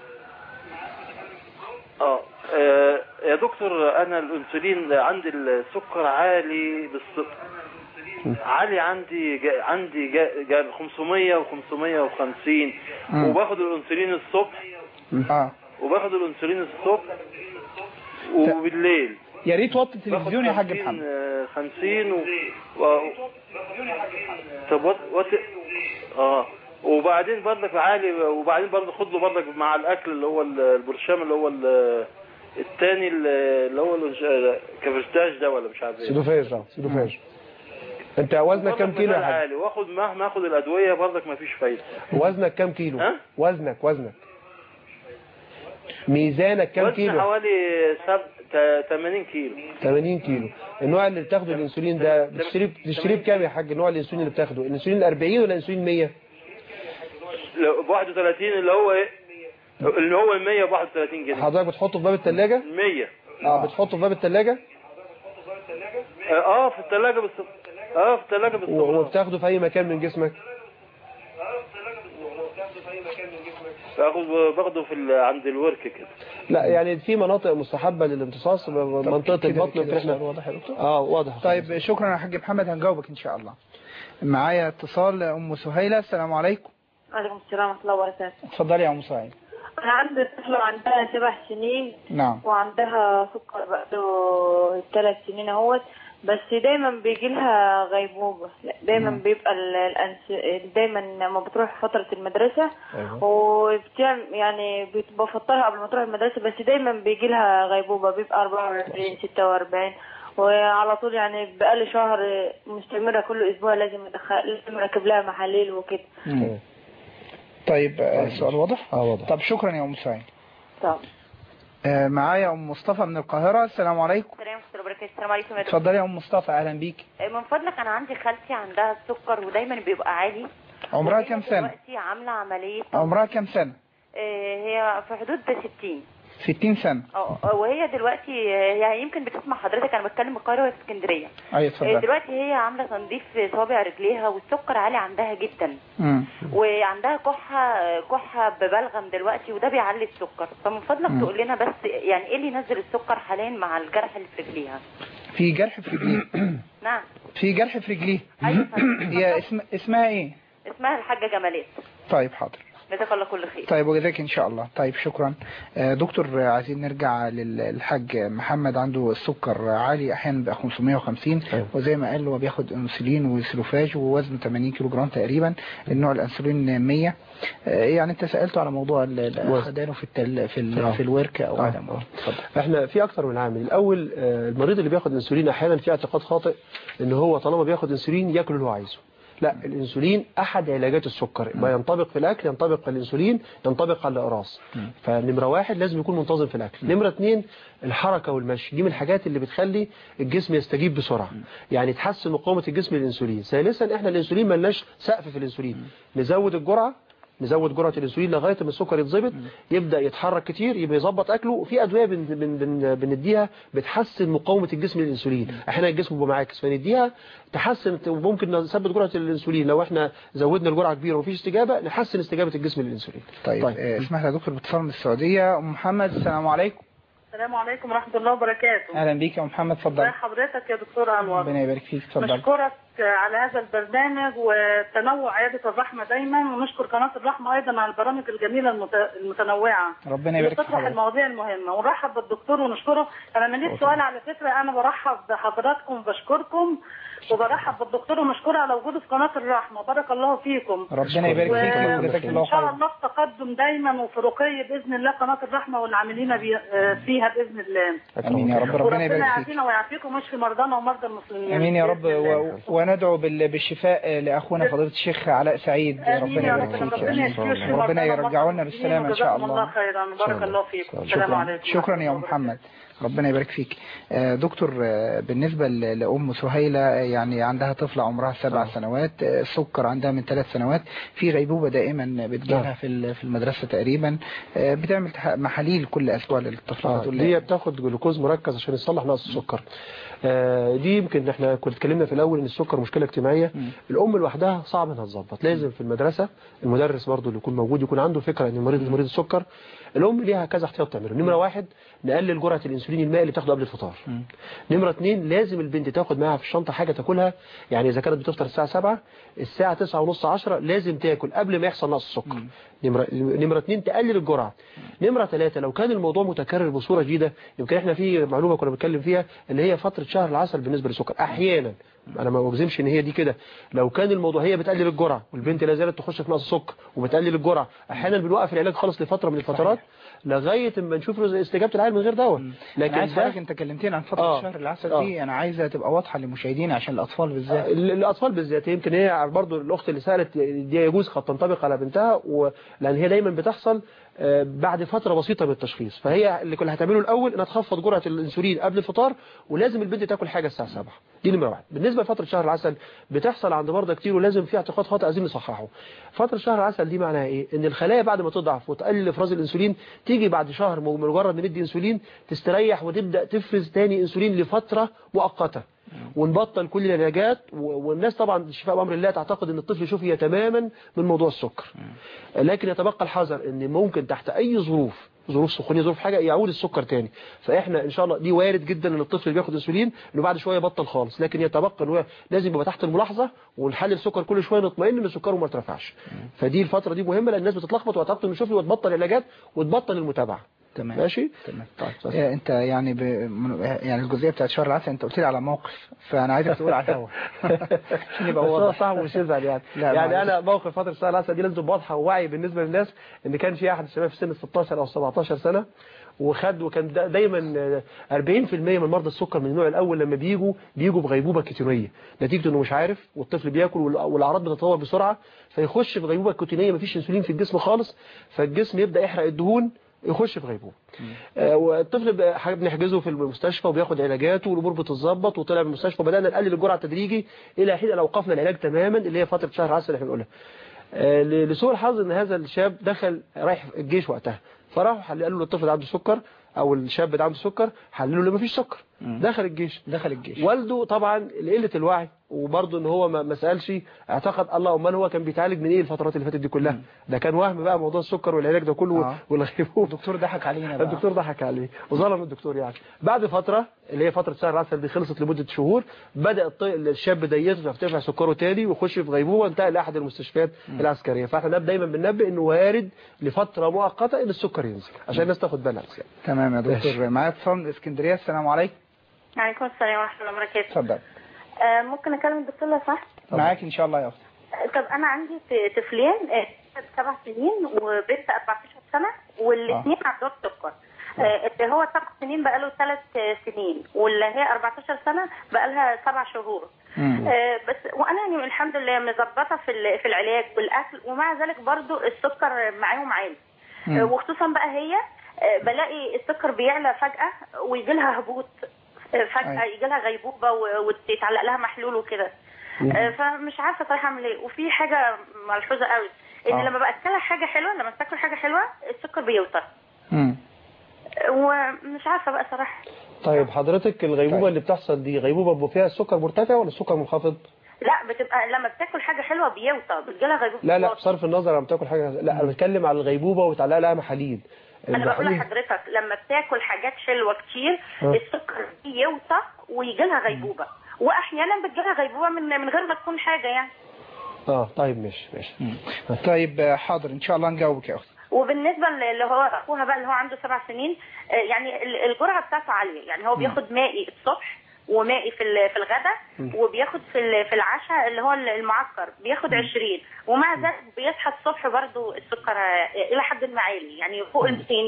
اه آه، يا دكتور انا الانسولين عندي السكر عالي بالصدق عالي عندي جا عندي جا جا 500 و550 مم. وباخد الانسولين الصبح اه وباخد الانسولين الصبح وبالليل يا ريت وطي باخد التلفزيون يا حاج 50 محمد آه، 50 و... و... طب وات... وات... اه وبعدين برضك عالي وبعدين برضك خد له برضك مع الاكل اللي هو ال- البرشام اللي هو ال- التاني اللي هو الكافرستاج ده ولا مش عارف ايه سيدوفاج اه سيدوفاج انت وزنك برضك كام كيلو يا مازال حاج عالي واخد مهما اخد الادويه برضك ما فيش فايده وزنك كام كيلو ها؟ وزنك وزنك ميزانك كام وزن كيلو حوالي سب... ت- 80 كيلو 80 كيلو النوع اللي بتاخده الانسولين ده بتشتريه بتشتريه بكام يا حاج النوع الانسولين اللي بتاخده الانسولين ال 40 ولا الانسولين 100 لو- ب 31 اللي هو ايه اللي هو ال 100 ب 31 جنيه حضرتك بتحطه في باب الثلاجه 100 اه بتحطه في باب الثلاجه اه في الثلاجه بس اه في الثلاجه بس وبتاخده في اي مكان من جسمك باخد باخده في ال... عند الورك كده لا يعني في مناطق مستحبه للامتصاص منطقه كده- البطن كده يمكن احنا السؤال واضح يا دكتور اه واضح طيب شكرا يا حاج محمد هنجاوبك ان شاء الله معايا اتصال ام سهيله السلام عليكم عليكم السلام ورحمة الله وبركاته اتفضلي يا ام سهيله أنا عندي طفلة عندها سبع سنين نعم وعندها سكر بقاله ثلاث سنين اهوت بس دايما بيجي لها غيبوبة لا، دايما بيبقى ال- الأنس... دايما لما بتروح فترة المدرسة وبتعمل يعني بفطرها قبل ما تروح المدرسة بس دايما بيجي لها غيبوبة بيبقى 44 46 وعلى طول يعني بقالي شهر مستمرة كل أسبوع لازم أدخل لازم أركب لها محاليل وكده مم. طيب آه، السؤال واضح اه واضح طب شكرا يا ام سهيله طب آه، معايا ام مصطفى من القاهره السلام عليكم السلام ورحمة الله وبركاته السلام عليكم يا دكتور اتفضلي يا ام مصطفى اهلا بيك من فضلك انا عندي خالتي عندها السكر ودايما بيبقى عالي عمرها وهي كام سنه دلوقتي عامله عمليه عمرها كام سنه آه، هي في حدود 60 60 سنه اه وهي دلوقتي آه، هي يمكن بتسمع حضرتك انا بتكلم من القاهره وهي في اسكندريه ايوه آه، اتفضلي دلوقتي هي عامله تنظيف في صوابع رجليها والسكر عالي عندها جدا مم. وعندها كحه كحه ببلغم دلوقتي وده بيعلي السكر فمن فضلك مم. تقول لنا بس يعني ايه اللي ينزل السكر حاليا مع الجرح اللي في رجليها في جرح في رجليه نعم في جرح في رجليه ايوه فندم. هي اسم اسمها ايه اسمها الحاجه جمالات طيب حاضر جزاك الله كل خير طيب وجزاك ان شاء الله طيب شكرا آه، دكتور آه، عايزين نرجع للحاج محمد عنده السكر عالي احيانا بقى 550 أيوة. وزي ما قال هو بياخد انسولين وسلوفاج ووزنه 80 كيلو جرام تقريبا النوع الانسولين 100 آه، يعني انت سالته على موضوع ال- ال- الوزن. خدانه في التل في آه. ال- في الورك او آه. عدم اتفضل احنا في اكتر من عامل الاول آه، المريض اللي بياخد انسولين احيانا في اعتقاد خاطئ ان هو طالما بياخد انسولين ياكل اللي هو عايزه لا الانسولين احد علاجات السكر ما ينطبق في الاكل ينطبق على الانسولين ينطبق على الاقراص فنمره واحد لازم يكون منتظم في الاكل نمره اتنين الحركه والمشي دي من الحاجات اللي بتخلي الجسم يستجيب بسرعه يعني تحسن مقاومه الجسم للانسولين ثالثا احنا الانسولين ملناش سقف في الانسولين نزود الجرعه نزود جرعه الانسولين لغايه ما السكر يتظبط يبدا يتحرك كتير يبقى يظبط اكله وفي ادويه بن بن بن بنديها بتحسن مقاومه الجسم للانسولين احيانا الجسم بيبقى معاكس فنديها تحسن وممكن نثبت جرعه الانسولين لو احنا زودنا الجرعه كبيره ومفيش استجابه نحسن استجابه الجسم للانسولين طيب, طيب. آه، اسمح لي يا دكتور باتصال من السعوديه ام محمد السلام عليكم السلام عليكم ورحمة الله وبركاته اهلا بيك يا ام محمد ازي اتفضل حضرتك يا دكتور أنور ربنا يبارك فيك اتفضل نشكرك على هذا البرنامج وتنوع عيادة الرحمة دايما ونشكر قناة الرحمة أيضا على البرامج الجميلة المت- المتنوعة ربنا اللي يبارك في بتطرح حضرتك المواضيع المهمة ونرحب بالدكتور ونشكره أنا مليت سؤال على فكرة أنا برحب بحضراتكم وبشكركم وبرحب بالدكتور ونشكره على وجوده في قناة الرحمة بارك الله فيكم ربنا يبارك و- فيك وجزاك الله وإن شاء خير الله في تقدم دايما وفي رقي بإذن الله قناة الرحمة والعاملين بي- آه، فيها بإذن الله امين يا رب ربنا وربنا يبارك فيك يعافينا ويعافيكم ويشفي مرضانا ومرضى المسلمين امين يا رب بإذن الله. و... وندعو بال... بالشفاء لاخونا فضيله الشيخ علاء سعيد آمين ربنا يا يبارك رب فيك ربنا يشفي ويشفي ربنا مرضانا يرجعوا لنا ومرضى بالسلامه ان المسلمين شاء وجزاكم الله الله خيرا بارك الله فيكم السلام شكرا عليكم شكرا يا أم محمد ربنا يبارك فيك آه، دكتور آه، بالنسبة ل- لأم سهيلة آه، يعني عندها طفلة عمرها سبع سنوات آه، السكر عندها من ثلاث سنوات في غيبوبة دائما بتجيلها في ال- في المدرسة تقريبا آه، بتعمل تح- محاليل كل أسبوع للطفلة آه بتقول دي لها بتاخد جلوكوز مركز عشان يصلح نقص السكر آه دي يمكن احنا كنا اتكلمنا في الاول ان السكر مشكله اجتماعيه مم. الام لوحدها صعب انها تظبط لازم في المدرسه المدرس برضو اللي يكون موجود يكون عنده فكره ان المريض مريض السكر الام ليها كذا احتياط تعمله نمره واحد نقلل جرعه الانسولين المائي اللي بتاخده قبل الفطار مم. نمرة اتنين لازم البنت تاخد معاها في الشنطة حاجة تاكلها يعني إذا كانت بتفطر الساعة سبعة الساعة تسعة ونص عشرة لازم تاكل قبل ما يحصل نقص السكر نمرة, نمرة اتنين تقلل الجرعة نمرة ثلاثة لو كان الموضوع متكرر بصورة جديدة يمكن احنا في معلومة كنا بنتكلم فيها اللي هي فترة شهر العسل بالنسبة للسكر أحيانا انا ما بجزمش ان هي دي كده لو كان الموضوع هي بتقلل الجرعه والبنت لا زالت تخش في نقص سكر وبتقلل الجرعه احيانا بنوقف العلاج خالص لفتره من الفترات لغايه اما نشوف استجابه العيل من غير دواء لكن لكن عايز ده حضرتك انت كلمتني عن فترة آه. شهر العسل آه. دي انا عايزها تبقى واضحة لمشاهدينا عشان الاطفال بالذات ال- الاطفال بالذات يمكن هي برضو الاخت اللي سالت دي يجوز قد تنطبق على بنتها و... لان هي دايما بتحصل آه، بعد فتره بسيطه من التشخيص فهي اللي كنا هتعمله الاول انها تخفض جرعه الانسولين قبل الفطار ولازم البنت تاكل حاجه الساعه 7 دي نمره واحد بالنسبه لفتره شهر العسل بتحصل عند مرضى كتير ولازم في اعتقاد خاطئ عايزين نصححه فتره شهر العسل دي معناها ايه ان الخلايا بعد ما تضعف وتقلل افراز الانسولين تيجي بعد شهر مجرد ما ندي انسولين تستريح وتبدا تفرز تاني انسولين لفتره مؤقته ونبطل كل العلاجات و- والناس طبعا الشفاء بامر الله تعتقد ان الطفل شفي تماما من موضوع السكر لكن يتبقى الحذر ان ممكن تحت اي ظروف ظروف سخونيه ظروف حاجه يعود السكر تاني فاحنا ان شاء الله دي وارد جدا ان الطفل اللي بياخد انسولين انه بعد شويه يبطل خالص لكن يتبقى ان هو لازم يبقى تحت الملاحظه ونحلل السكر كل شويه نطمئن ان سكره ما ارتفعش فدي الفتره دي مهمه لان الناس بتتلخبط وتعتقد انه شفي وتبطل علاجات وتبطل المتابعه تمام ماشي تمام طيب بس. آه، انت يعني ب... من- يعني الجزئيه بتاعت شهر العسل انت قلت لي على موقف فانا عايزك تقول على الهوا عشان يبقى بس هو واضح صعب مش يزعل يعني لا، يعني معلش. انا موقف فتره السنه العسل دي لازم تبقى واضحه ووعي بالنسبه للناس ان كان في احد الشباب في سن 16 او 17 سنه وخد وكان دا- دايما آه، 40% من مرضى السكر من النوع الاول لما بيجوا بيجوا بغيبوبه كتينيه نتيجه انه مش عارف والطفل بياكل وال- والاعراض بتتطور بسرعه فيخش في غيبوبه كتينيه مفيش انسولين في الجسم خالص فالجسم يبدا يحرق الدهون يخش في غيبوبه آه، والطفل بقى- حاجة بنحجزه في المستشفى وبياخد علاجاته والامور بتتظبط وطلع من المستشفى بدانا نقلل الجرعه تدريجي الى حين ان اوقفنا العلاج تماما اللي هي فتره شهر عسل اللي احنا بنقولها آه، ل- لسوء الحظ ان هذا الشاب دخل رايح الجيش وقتها فراحوا حل- قالوا للطفل ده عنده سكر او الشاب ده عنده سكر حللوا له مفيش سكر دخل الجيش دخل الجيش والده طبعا لقله الوعي وبرضه ان هو ما ما سالش اعتقد الله امال هو كان بيتعالج من ايه الفترات اللي فاتت دي كلها ده كان وهم بقى موضوع السكر والعلاج ده كله آه. والغيبوبه الدكتور ضحك علينا بقى الدكتور ضحك عليه وظلم الدكتور يعني بعد فترة اللي هي فترة شهر العسل دي خلصت لمدة شهور بدأ الط- الشاب ده يرتفع سكره تاني ويخش في غيبوبة وانتقل لأحد المستشفيات العسكرية فاحنا نب- دايما بننبه انه وارد لفترة مؤقتة ان السكر ينزل عشان الناس تاخد بالها بس يعني. تمام يا دكتور معايا اتصال من اسكندريه السلام عليكم عليكم السلام ورحمة الله وبركاته اتفضل آه ممكن أكلم الدكتور لو سمحت معاك ان شاء الله يا اختي طب أنا عندي ت- طفلين آه، سبع سنين وبنت 14 سنة والاثنين عندهم سكر آه، اللي هو سبع سنين بقاله ثلاث سنين واللي هي 14 سنة بقالها سبع شهور آه، بس وانا يعني الحمد لله مظبطه في ال- في العلاج والاكل ومع ذلك برضو السكر معاهم عالي مم. آه، وخصوصا بقى هي آه، بلاقي السكر بيعلى فجأة ويجي لها هبوط آه، فجأة أيوة. يجي لها غيبوبة و- وتتعلق لها محلول وكده آه، فمش عارفة صراحة اعمل ايه وفي حاجة ملحوظة قوي ان آه. لما باكلها حاجة حلوة لما تاكل حاجة حلوة السكر بيوطى مم. آه، ومش عارفة بقى صراحة طيب حضرتك الغيبوبة طيب. اللي بتحصل دي غيبوبة بيبقى فيها السكر مرتفع ولا السكر منخفض لا بتبقى لما بتاكل حاجة حلوة بيوطى بتجيلها غيبوبة لا لا واطي. بصرف النظر لما بتاكل حاجة لا انا بتكلم على الغيبوبة وتعلق لها محاليل انا بقول المحاليل- لحضرتك لما بتاكل حاجات حلوه كتير آه. السكر بيوطى ويجي لها غيبوبه واحيانا بتجي لها غيبوبه من من غير ما تكون حاجه يعني اه طيب ماشي ماشي طيب آه، حاضر ان شاء الله نجاوبك يا اختي وبالنسبه اللي هو اخوها بقى اللي هو عنده سبع سنين آه، يعني ال- الجرعه بتاعته عاليه يعني هو بياخد مائي الصبح ومائي في ال- في الغداء وبياخد في ال- في العشاء اللي هو المعسكر بياخد 20 ومع ذلك بيصحى الصبح برضه السكر آه، الى حد ما عالي يعني فوق ال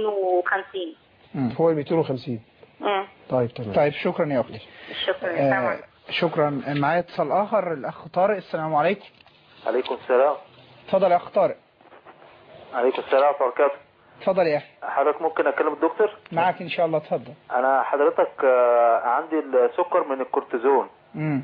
250 مم. فوق ال 250 امم طيب تمام طيب شكرا يا اختي شكرا السلام آه عليكم. شكرا معايا اتصال اخر الاخ طارق السلام عليكم عليكم السلام اتفضل يا اخ طارق عليكم السلام ورحمة الله وبركاته اتفضل يا اخي حضرتك ممكن أكلم الدكتور معاك ان شاء الله اتفضل أنا حضرتك آه، عندي السكر من الكورتيزون امم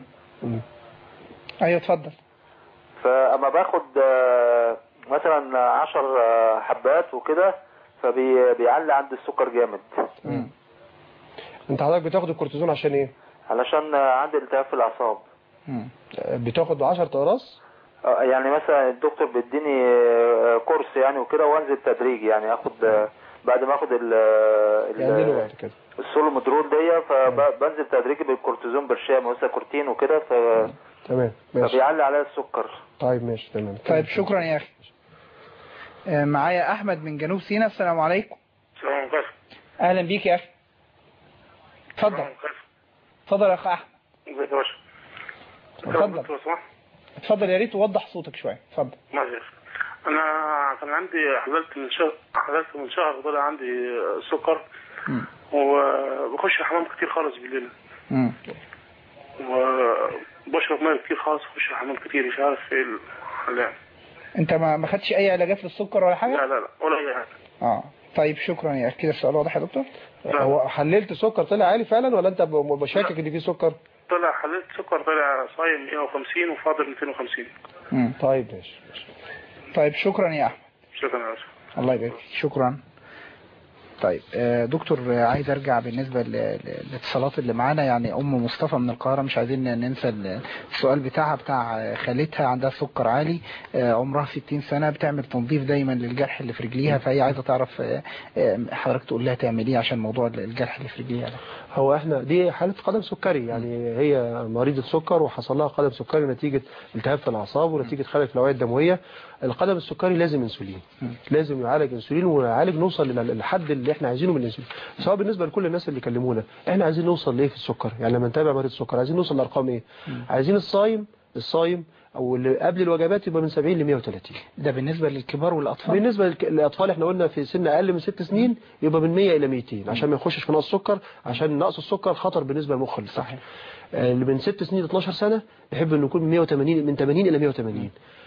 ايوه اتفضل فأما باخد آه، مثلا عشر آه، حبات وكده فبيعلي عندي السكر جامد مم. انت حضرتك بتاخد الكورتيزون عشان ايه علشان آه، عندي التهاب في الأعصاب مم. بتاخد 10 اقراص آه، يعني مثلا الدكتور بيديني آه، كورس يعني وكده وانزل تدريجي يعني اخد آه، بعد ما اخد ال يعني له ال- وقت كده السولومدرول دي فبنزل تدريجي بالكورتيزون برشام مثلا كورتين وكده ف- تمام ماشي فبيعلي عليا السكر طيب ماشي تمام طيب شكرا يا اخي آه، معايا احمد من جنوب سيناء السلام عليكم السلام عليكم اهلا بيك يا اخي اتفضل اتفضل يا اخ احمد ازيك يا باشا اتفضل لو سمحت اتفضل يا ريت توضح صوتك شويه اتفضل معلش انا كان عندي حللت من شهر حللت من شهر طلع عندي سكر مم. وبخش الحمام كتير خالص بالليل مم. وبشرب ميه كتير خالص بخش الحمام كتير مش عارف ايه الحل انت ما ما خدتش اي علاجات للسكر ولا حاجه لا لا لا ولا اي حاجه اه طيب شكرا يا كده السؤال واضح يا دكتور هو حللت سكر طلع عالي فعلا ولا انت ب- شاكك ان في سكر طلع حللت سكر طلع صايم 150 وفاضل 250 مم. طيب ماشي طيب شكرا يا احمد شكرا يا أستاذ. الله يبارك فيك. شكرا طيب آه، دكتور آه، عايز ارجع بالنسبه ل- ل- للاتصالات اللي معانا يعني ام مصطفى من القاهره مش عايزين ننسى ال- السؤال بتاعها بتاع آه، خالتها عندها سكر عالي آه، عمرها 60 سنه بتعمل تنظيف دايما للجرح اللي في رجليها فهي عايزه تعرف آه، آه، حضرتك تقول لها تعمل ايه عشان موضوع الجرح اللي في رجليها ده هو احنا دي حالة قدم سكري يعني هي مريضة سكر وحصل لها قدم سكري نتيجة التهاب في الأعصاب ونتيجة خلل في الأوعية الدموية القدم السكري لازم انسولين لازم يعالج انسولين ونعالج نوصل لل- للحد اللي احنا عايزينه من الانسولين سواء بالنسبة لكل الناس اللي كلمونا احنا عايزين نوصل لايه في السكر يعني لما نتابع مريض السكر عايزين نوصل لارقام ايه عايزين الصايم الصايم او اللي قبل الوجبات يبقى من 70 ل 130 ده بالنسبه للكبار والاطفال بالنسبة للك- للأطفال احنا قلنا في سن أقل من ست سنين يبقى من 100 إلى 200 عشان ما يخشش في نقص سكر عشان نقص السكر خطر بالنسبة للمخ صحيح اللي من ست سنين ل 12 سنة نحب انه يكون من 180 من 80 إلى 180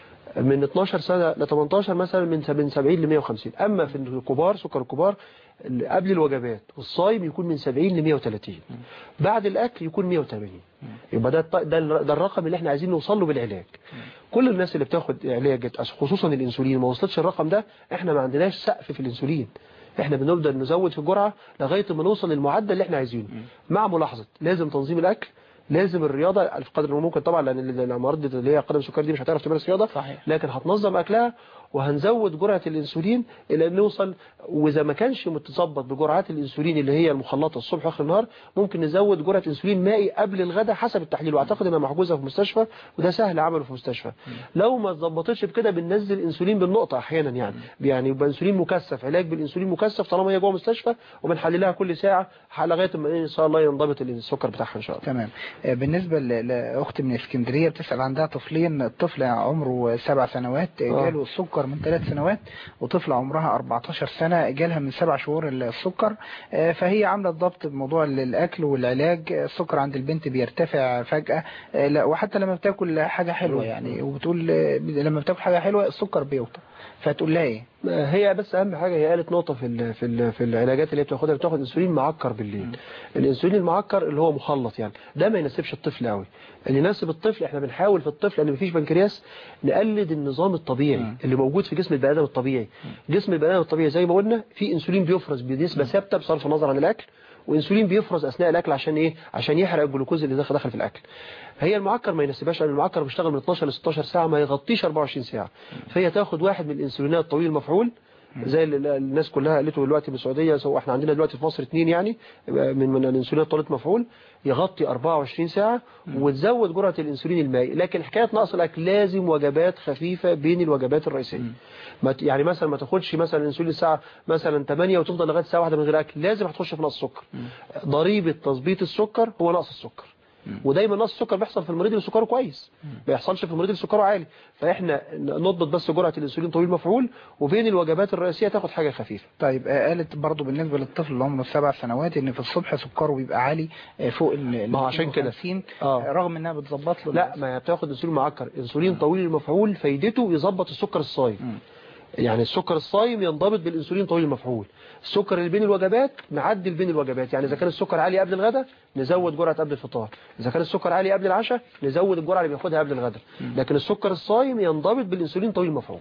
من 12 سنة ل 18 مثلا من من 70 ل 150 أما في الكبار سكر الكبار اللي قبل الوجبات والصايم يكون من 70 ل 130 بعد الأكل يكون 180 يبقى ده الط- ده ال- ده الرقم اللي احنا عايزين نوصل له بالعلاج كل الناس اللي بتاخد علاج خصوصا الانسولين ما وصلتش الرقم ده احنا ما عندناش سقف في الانسولين احنا بنبدا نزود في الجرعه لغايه ما نوصل للمعدل اللي احنا عايزينه مع ملاحظه لازم تنظيم الاكل لازم الرياضه في قدر الممكن طبعا لان المرضى اللي هي قدم سكر دي مش هتعرف تمارس رياضه صحيح. لكن هتنظم اكلها وهنزود جرعه الانسولين الى ان نوصل واذا ما كانش متظبط بجرعات الانسولين اللي هي المخلطه الصبح واخر النهار ممكن نزود جرعه انسولين مائي قبل الغداء حسب التحليل واعتقد انها محجوزه في مستشفى وده سهل عمله في مستشفى لو ما اتظبطتش بكده بننزل انسولين بالنقطه احيانا يعني يعني يبقى انسولين مكثف علاج بالانسولين مكثف طالما هي جوه مستشفى وبنحللها كل ساعه لغايه ما إيه ان شاء الله ينضبط السكر بتاعها ان شاء الله تمام آه، بالنسبة ل- لأخت من اسكندرية بتسأل عندها طفلين الطفل عمره سبع سنوات آه، آه. جاله السكر من ثلاث سنوات وطفل عمرها 14 سنة جالها من سبع شهور السكر آه، فهي عاملة الضبط بموضوع الأكل والعلاج آه، السكر عند البنت بيرتفع فجأة آه، لا وحتى لما بتاكل حاجة حلوة يعني وبتقول آه، لما بتاكل حاجة حلوة السكر بيوطى فتقول لها ايه هي بس اهم حاجه هي قالت نقطه في ال في ال في العلاجات اللي هي بتاخدها بتاخد انسولين معكر بالليل الانسولين المعكر اللي هو مخلط يعني ده ما يناسبش الطفل قوي اللي يناسب الطفل احنا بنحاول في الطفل لان مفيش بنكرياس نقلد النظام الطبيعي اللي موجود في جسم البني ادم الطبيعي جسم البني ادم الطبيعي زي ما قلنا في انسولين بيفرز بنسبه ثابته بصرف النظر عن الاكل وانسولين بيفرز اثناء الاكل عشان ايه عشان يحرق الجلوكوز اللي داخل داخل في الاكل هي المعكر ما يناسبهاش لان المعكر بيشتغل من 12 ل 16 ساعه ما يغطيش 24 ساعه فهي تاخد واحد من الانسولينات الطويل المفعول زي اللي الناس كلها قالته دلوقتي من السعوديه سواء احنا عندنا دلوقتي في مصر اثنين يعني من من الانسولين الطويل المفعول يغطي 24 ساعه وتزود جرعه الانسولين المائي لكن حكايه نقص الاكل لازم وجبات خفيفه بين الوجبات الرئيسيه ما ت- يعني مثلا ما تاخدش مثلا الانسولين الساعه مثلا 8 وتفضل لغايه الساعه 1 من غير اكل لازم هتخش في نقص سكر ضريبه تظبيط السكر هو نقص السكر ودايما نقص السكر بيحصل في المريض اللي سكره كويس ما بيحصلش في المريض اللي سكره عالي فاحنا نضبط بس جرعه الانسولين طويل مفعول وبين الوجبات الرئيسيه تاخد حاجه خفيفه طيب آه، قالت برضو بالنسبة للطفل اللي عمره سبع سنوات ان في الصبح سكره بيبقى عالي آه، فوق ال ما هو عشان كده. 52 آه. رغم انها بتظبط له لا ما هي بتاخد انسولين معكر انسولين طويل المفعول فايدته يظبط السكر الصايم يعني السكر الصايم ينضبط بالانسولين طويل المفعول السكر اللي بين الوجبات نعدل بين الوجبات يعني اذا كان السكر عالي قبل الغداء نزود جرعه قبل الفطار اذا كان السكر عالي قبل العشاء نزود الجرعه اللي بياخدها قبل الغداء لكن السكر الصايم ينضبط بالانسولين طويل المفعول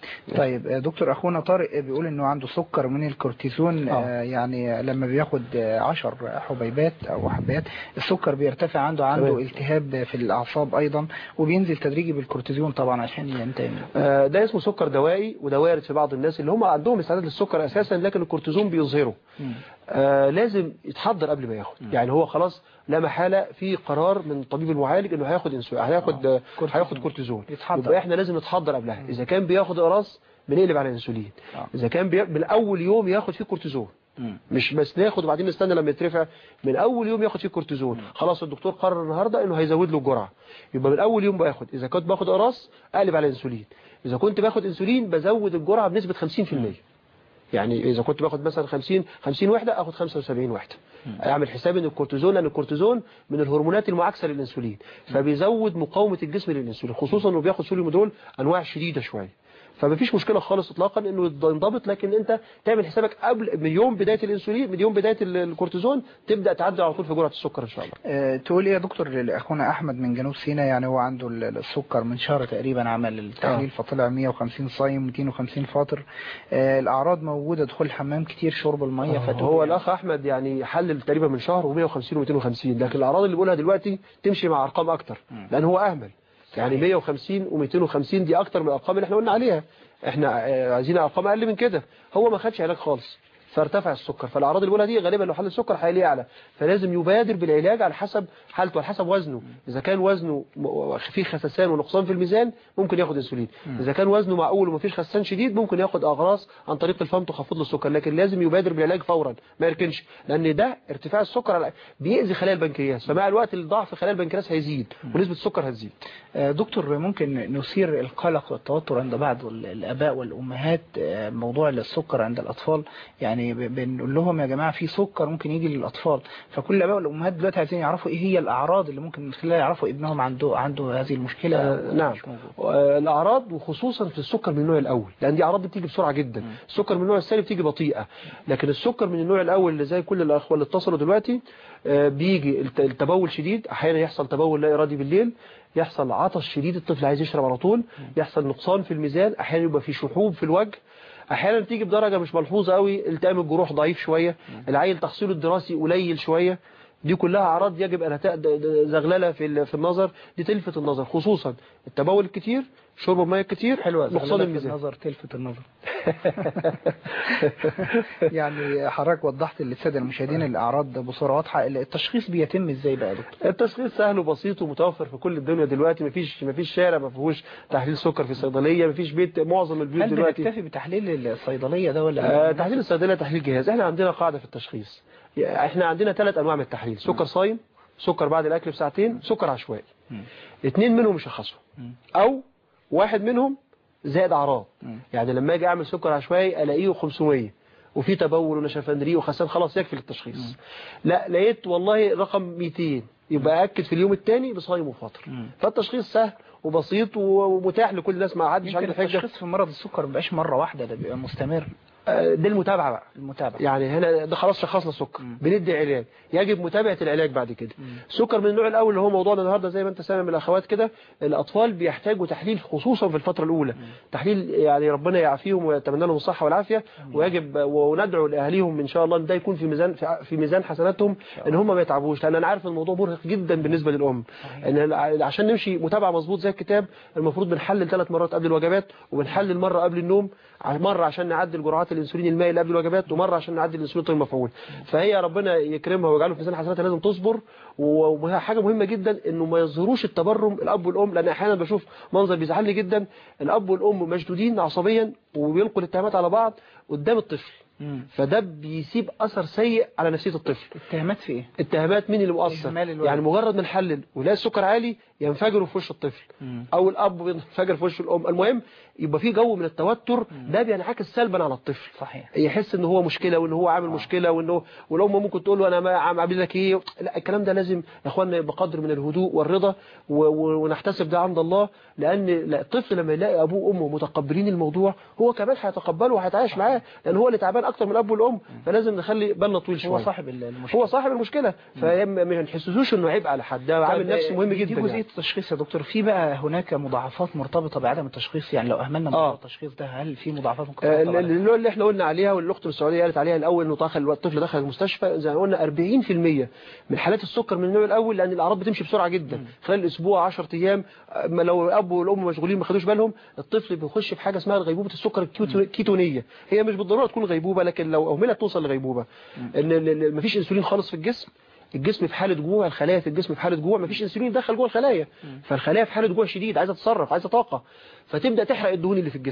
طيب آه، دكتور اخونا طارق بيقول انه عنده سكر من الكورتيزون آه، يعني لما بياخد آه، عشر حبيبات او حبات السكر بيرتفع عنده عنده تمام. التهاب في الاعصاب ايضا وبينزل تدريجي بالكورتيزون طبعا عشان ينتهي منه. آه، ده اسمه سكر دوائي وده وارد في بعض الناس اللي هم عندهم استعداد للسكر اساسا لكن الكورتيزون بيظهره آه لازم يتحضر قبل ما ياخد يعني هو خلاص لا محالة في قرار من الطبيب المعالج انه هياخد انسولين هياخد آه هياخد كورتيزون يتحضر. يبقى احنا لازم نتحضر قبلها اذا كان بياخد قراص بنقلب على الانسولين اذا كان بي... من اول يوم ياخد فيه كورتيزون مش بس ناخد وبعدين نستنى لما يترفع من اول يوم ياخد فيه كورتيزون خلاص الدكتور قرر النهارده انه هيزود له الجرعه يبقى من اول يوم باخد اذا كنت باخد قراص اقلب على انسولين اذا كنت باخد انسولين بزود الجرعه بنسبه 50% يعني اذا كنت باخد مثلا 50 50 وحده اخد 75 وحده اعمل حساب ان الكورتيزون لان الكورتيزون من الهرمونات المعاكسه للانسولين فبيزود مقاومه الجسم للانسولين خصوصا انه بياخد سوليوميدول انواع شديده شويه فمفيش مشكله خالص اطلاقا انه ينضبط لكن انت تعمل حسابك قبل من يوم بدايه الانسولين من يوم بدايه ال- الكورتيزون تبدا تعدي على طول في جرعه السكر ان شاء الله آه، تقول ايه يا دكتور لاخونا احمد من جنوب سيناء يعني هو عنده ال- السكر من شهر تقريبا عمل التحليل فطلع 150 صايم 250 فاطر آه، الاعراض موجوده دخول الحمام كتير شرب الميه فتقول هو يعني الاخ احمد يعني حلل تقريبا من شهر و150 و250 لكن الاعراض اللي بيقولها دلوقتي تمشي مع ارقام اكتر لان هو اهمل يعني 150 و250 دي اكتر من الارقام اللي احنا قلنا عليها احنا آه، عايزين ارقام اقل من كده هو ما خدش علاج خالص فارتفع السكر فالاعراض اللي بيقولها دي غالبا لو حل السكر هيلاقيه اعلى فلازم يبادر بالعلاج على حسب حالته على حسب وزنه اذا كان وزنه م- فيه خسسان ونقصان في الميزان ممكن ياخد انسولين اذا كان وزنه معقول ومفيش خسسان شديد ممكن ياخد اغراض عن طريق الفم تخفض له السكر لكن لازم يبادر بالعلاج فورا ما يركنش لان ده ارتفاع السكر على- بيأذي خلايا البنكرياس فمع الوقت الضعف خلايا البنكرياس هيزيد ونسبه السكر هتزيد آه، دكتور ممكن نثير القلق والتوتر عند بعض ال- الآباء والأمهات آه، موضوع السكر عند الأطفال يعني ب- بنقول لهم يا جماعة في سكر ممكن يجي للأطفال فكل الآباء والأمهات دلوقتي عايزين يعرفوا إيه هي الأعراض اللي ممكن من خلالها يعرفوا ابنهم عنده عنده هذه المشكلة آه، أو نعم مش موجود. آه، الاعراض وخصوصا في السكر من النوع الاول لان دي اعراض بتيجي بسرعه جدا السكر من النوع الثاني بتيجي بطيئه لكن السكر من النوع الاول اللي زي كل الاخوه اللي اتصلوا دلوقتي آه، بيجي الت- التبول شديد احيانا يحصل تبول لا ارادي بالليل يحصل عطش شديد الطفل عايز يشرب على طول يحصل نقصان في الميزان احيانا يبقى في شحوب في الوجه احيانا تيجي بدرجه مش ملحوظه قوي التئام الجروح ضعيف شويه العيل تحصيله الدراسي قليل شويه دي كلها اعراض يجب ان ت- د- د- زغلله في ال- في النظر دي تلفت النظر خصوصا التبول الكتير شرب الميه الكتير حلوة نقصان زغللة في الميزان النظر تلفت النظر يعني حضرتك وضحت للسادة المشاهدين الأعراض بصورة واضحة التشخيص بيتم إزاي بقى يا دكتور التشخيص سهل وبسيط ومتوفر في كل الدنيا دلوقتي مفيش مفيش شارع ما فيهوش تحليل سكر في صيدليه مفيش بيت معظم البيوت هل دلوقتي بنكتفي بتحليل الصيدلية ده ولا آه تحليل الصيدليه تحليل جهاز احنا عندنا قاعده في التشخيص احنا عندنا ثلاث انواع من التحليل سكر صايم سكر بعد الاكل بساعتين سكر عشوائي اثنين منهم يشخصوا او واحد منهم زائد اعراض يعني لما اجي اعمل سكر عشوائي الاقيه 500 وفي تبول ونشفان ريق وخسان خلاص يكفي للتشخيص لا لقيت والله رقم 200 يبقى اكد في اليوم الثاني بصايم وفاطر فالتشخيص سهل وبسيط ومتاح لكل الناس ما حدش يمكن عنده حجه التشخيص في مرض السكر ما بيبقاش مرة واحدة ده بيبقى مستمر آه، دي المتابعه بقى المتابعة يعني هنا ده خلاص شخصنا السكر بندي علاج يجب متابعة العلاج بعد كده السكر من النوع الأول اللي هو موضوعنا النهاردة زي ما انت سامع من الأخوات كده الأطفال بيحتاجوا تحليل خصوصا في الفترة الأولى تحليل يعني ربنا يعافيهم ويتمنى لهم الصحة والعافية ويجب وندعو لأهاليهم إن شاء الله إن ده يكون في ميزان في- في ميزان حسناتهم إن هم ما يتعبوش لأن أنا عارف الموضوع مرهق جدا بالنسبة للأم إن عشان نمشي متابعة مظبوط زي الكتاب المفروض بنحلل ثلاث مرات قبل الوجبات وبنحلل مرة قبل النوم مرة عشان نعدل جرعات الانسولين المائي اللي قبل الوجبات ومرة عشان نعدل الانسولين غير المفعول فهي ربنا يكرمها ويجعله في ميزان حسناتها لازم تصبر و- وحاجة مهمة جدا انه ما يظهروش التبرم الاب والام لان احيانا بشوف منظر بيزعلني جدا الاب والام مشدودين عصبيا وبيلقوا الاتهامات على بعض قدام الطفل فده بيسيب اثر سيء على نفسيه الطفل اتهامات في ايه اتهامات مين اللي مؤثر إهمال الولد. يعني مجرد ما نحلل ولاقي السكر عالي ينفجروا في وش الطفل او الاب بينفجر في وش الام المهم يبقى في جو من التوتر ده بينعكس سلبا على الطفل صحيح يحس ان هو مشكله وان هو عامل مشكله وانه والام ممكن تقول له انا ما عم عامل لك ايه لا الكلام ده لازم يا اخوانا بقدر من الهدوء والرضا و- و- ونحتسب ده عند الله لان لا- الطفل لما يلاقي ابوه وامه متقبلين الموضوع هو كمان هيتقبله وهيتعايش معاه لان هو اللي تعبان اكتر من الاب والام فلازم نخلي بالنا طويل شويه هو صاحب ال- المشكلة هو صاحب المشكله فما ما نحسسوش انه عيب على حد ده عامل طيب، نفسي مهم دي جدا جزئية يعني. التشخيص يا دكتور في بقى هناك مضاعفات مرتبطة بعدم التشخيص يعني لو أهملنا موضوع التشخيص ده هل في مضاعفات ممكن آه، تترتب عليه؟ اللي اللي احنا قلنا عليها والاخت السعوديه قالت عليها الاول انه دخل الطفل دخل المستشفى زي ما قلنا 40% من حالات السكر من النوع الاول لان الاعراض بتمشي بسرعه جدا خلال اسبوع 10 ايام اما لو الاب والام مشغولين ما خدوش بالهم الطفل بيخش في حاجه اسمها غيبوبه السكر الكيتو- الكيتونيه هي مش بالضروره تكون غيبوبه لكن لو اهملت توصل لغيبوبه ان ال- ال- مفيش انسولين خالص في الجسم الجسم في حالة جوع الخلايا في الجسم في حالة جوع مفيش انسولين دخل جوه الخلايا فالخلايا في حالة جوع شديد عايزة تتصرف عايزة طاقة فتبدأ تحرق الدهون اللي في الجسم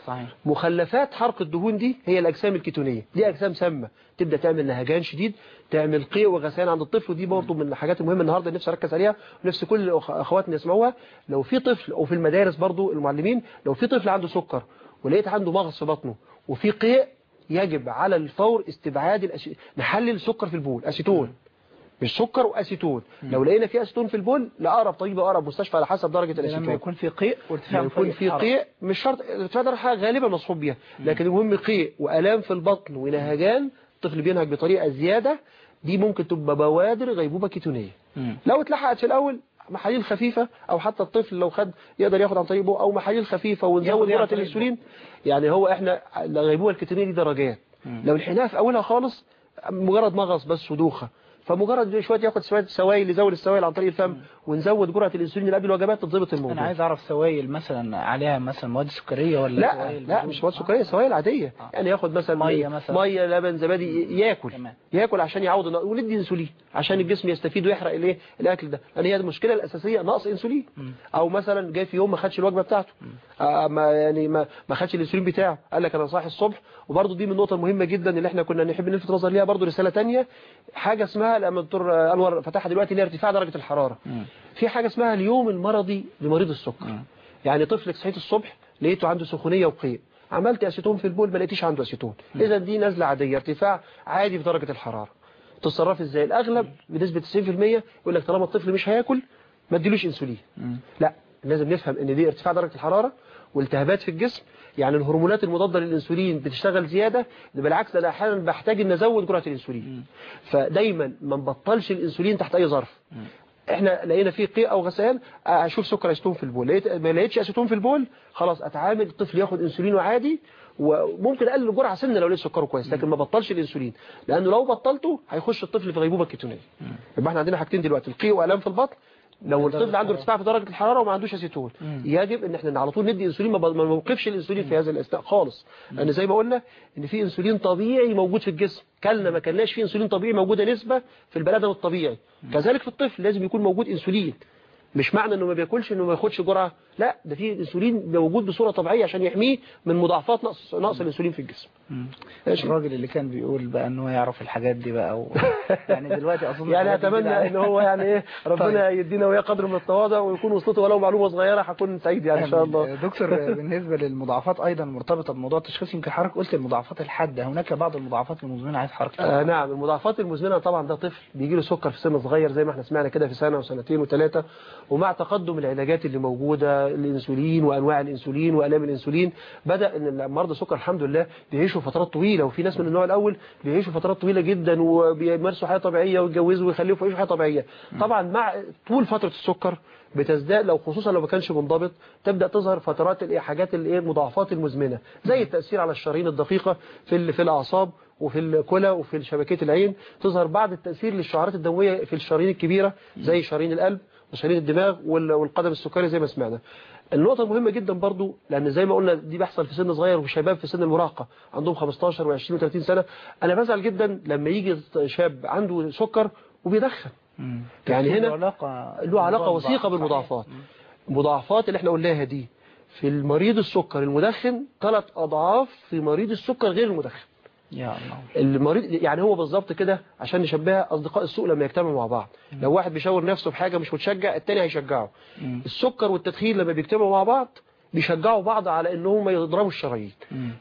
صحيح مخلفات حرق الدهون دي هي الأجسام الكيتونية دي أجسام سامة تبدأ تعمل نهجان شديد تعمل قيء وغثيان عند الطفل ودي برضه من الحاجات المهمة النهاردة نفسي أركز عليها ونفسي كل الأخ- أخواتنا يسمعوها لو في طفل أو في المدارس برضه المعلمين لو في طفل عنده سكر ولقيت عنده مغص في بطنه وفي قيء يجب على الفور استبعاد الأش... نحلل السكر في البول أسيتون مش سكر واسيتون لو لقينا في اسيتون في البول لاقرب طبيب او اقرب مستشفى على حسب درجه الاسيتون لما يكون في قيء وارتفاع لما يكون في الحرارة. قيء مش شرط ارتفاع درجه الحرارة غالبا مصحوب بيها لكن المهم قيء والام في البطن ونهجان الطفل بينهج بطريقه زياده دي ممكن تبقى بوادر غيبوبه كيتونيه مم. لو اتلحقت في الاول محاليل خفيفه او حتى الطفل لو خد يقدر ياخد عن طريق بقه او محاليل خفيفه ياخد ونزود إيه عن جرعه طريق الانسولين يعني هو احنا الغيبوبه الكيتونيه دي درجات لو الحنايه في اولها خالص مجرد مغص بس ودوخه فمجرد شويه ياخد شويه سوائل يزود السوائل عن طريق الفم ونزود جرعه الانسولين اللي قبل الوجبات تتظبط الموضوع انا عايز اعرف سوائل مثلا عليها مثلا مواد سكريه ولا لا سوائل لا بدون- مش مواد سكريه سوائل عاديه يعني ياخد مثلا مية مثلا. ميه لبن زبادي ياكل تمام. ياكل عشان يعوض النقص وندي انسولين عشان الجسم يستفيد ويحرق الايه الاكل ده لان هي المشكله الاساسيه نقص انسولين او مثلا جاي في يوم ما خدش الوجبه بتاعته آه ما يعني ما ما خدش الانسولين بتاعه قال لك انا صاحي الصبح وبرده دي من النقطه المهمه جدا اللي احنا كنا نحب نلفت نظر ليها برده رساله ثانيه حاجه اسمها لما الدكتور آه، انور فتحها دلوقتي اللي هي ارتفاع درجه الحراره في حاجه اسمها اليوم المرضي لمريض السكر يعني طفلك صحيت الصبح لقيته عنده سخونيه وقيء عملت اسيتون في البول ما لقيتيش عنده اسيتون اذا دي نزله عاديه ارتفاع عادي في درجه الحراره تتصرفي ازاي الاغلب بنسبه 90% يقول لك طالما الطفل مش هياكل ما اديلوش انسولين لا لازم نفهم ان دي ارتفاع درجه الحراره والتهابات في الجسم يعني الهرمونات المضاده للانسولين بتشتغل زياده ده بالعكس ده انا احيانا بحتاج ان ازود جرعه الانسولين فدايما ما نبطلش الانسولين تحت اي ظرف احنا لقينا فيه قيء او غثيان اشوف سكر اسيتون في البول لقيت ما لقيتش اسيتون في البول خلاص اتعامل الطفل ياخد انسولينه عادي وممكن اقلل الجرعه سنه لو لقيت سكره كويس لكن ما بطلش الانسولين لانه لو بطلته هيخش الطفل في غيبوبه كيتونيه يبقى احنا عندنا حاجتين دلوقتي القيء والام في البطن لو الطفل عنده ارتفاع في درجه الحراره وما عندوش اسيتون يجب ان احنا على طول ندي انسولين ما ب- ما نوقفش الانسولين في هذا الاثناء خالص لان زي ما قلنا ان في انسولين طبيعي موجود في الجسم كلنا ما كلناش في انسولين طبيعي موجوده نسبه في البني ادم الطبيعي كذلك في الطفل لازم يكون موجود انسولين مش معنى انه ما بياكلش انه ما ياخدش جرعه لا ده في انسولين موجود بصوره طبيعيه عشان يحميه من مضاعفات نقص نقص الانسولين في الجسم ماشي. الراجل اللي كان بيقول بقى ان هو يعرف الحاجات دي بقى و... يعني دلوقتي اظن يعني الحاجات دي اتمنى بدعة. ان هو يعني ايه ربنا يدينا وياه قدر من التواضع ويكون وصلته ولو معلومه صغيره هكون سعيد يعني ان شاء الله دكتور بالنسبة للمضاعفات أيضا مرتبطة بموضوع التشخيص يمكن حضرتك قلت المضاعفات الحادة هناك بعض المضاعفات المزمنة عايز حضرتك آه نعم المضاعفات المزمنه طبعا ده طفل بيجي له سكر في سن صغير زي ما احنا سمعنا كده في سنه وسنتين وثلاثه ومع تقدم العلاجات اللي موجوده الانسولين وانواع الانسولين والام الانسولين بدا ان مرضى السكر الحمد لله بيعيشوا فترات طويله وفي ناس من النوع الاول بيعيشوا فترات طويله جدا وبيمارسوا حياه طبيعيه ويتجوزوا ويخلفوا ويعيشوا حياه طبيعيه طبعا مع طول فتره السكر بتزداد لو خصوصا لو ما كانش منضبط تبدا تظهر فترات الايه حاجات الايه المضاعفات المزمنه زي التاثير على الشرايين الدقيقه في ال- في الاعصاب وفي الكلى وفي شبكيه العين تظهر بعد التاثير للشعارات الدمويه في الشرايين الكبيره زي شرايين القلب وشرايين الدماغ وال- والقدم السكري زي ما سمعنا النقطة مهمة جدا برضو لأن زي ما قلنا دي بيحصل في سن صغير وشباب في سن المراهقة عندهم 15 و20 و30 سنة أنا بزعل جدا لما يجي شاب عنده سكر وبيدخن يعني هنا له علاقة له علاقة بالمضاعفات. وثيقة بالمضاعفات المضاعفات اللي احنا قلناها دي في المريض السكر المدخن ثلاث أضعاف في مريض السكر غير المدخن يا الله المريض يعني هو بالظبط كده عشان نشبهها اصدقاء السوق لما يجتمعوا مع بعض لو واحد بيشاور نفسه بحاجه مش متشجع التاني هيشجعه السكر والتدخين لما بيجتمعوا مع بعض بيشجعوا بعض على انهم يضربوا الشرايين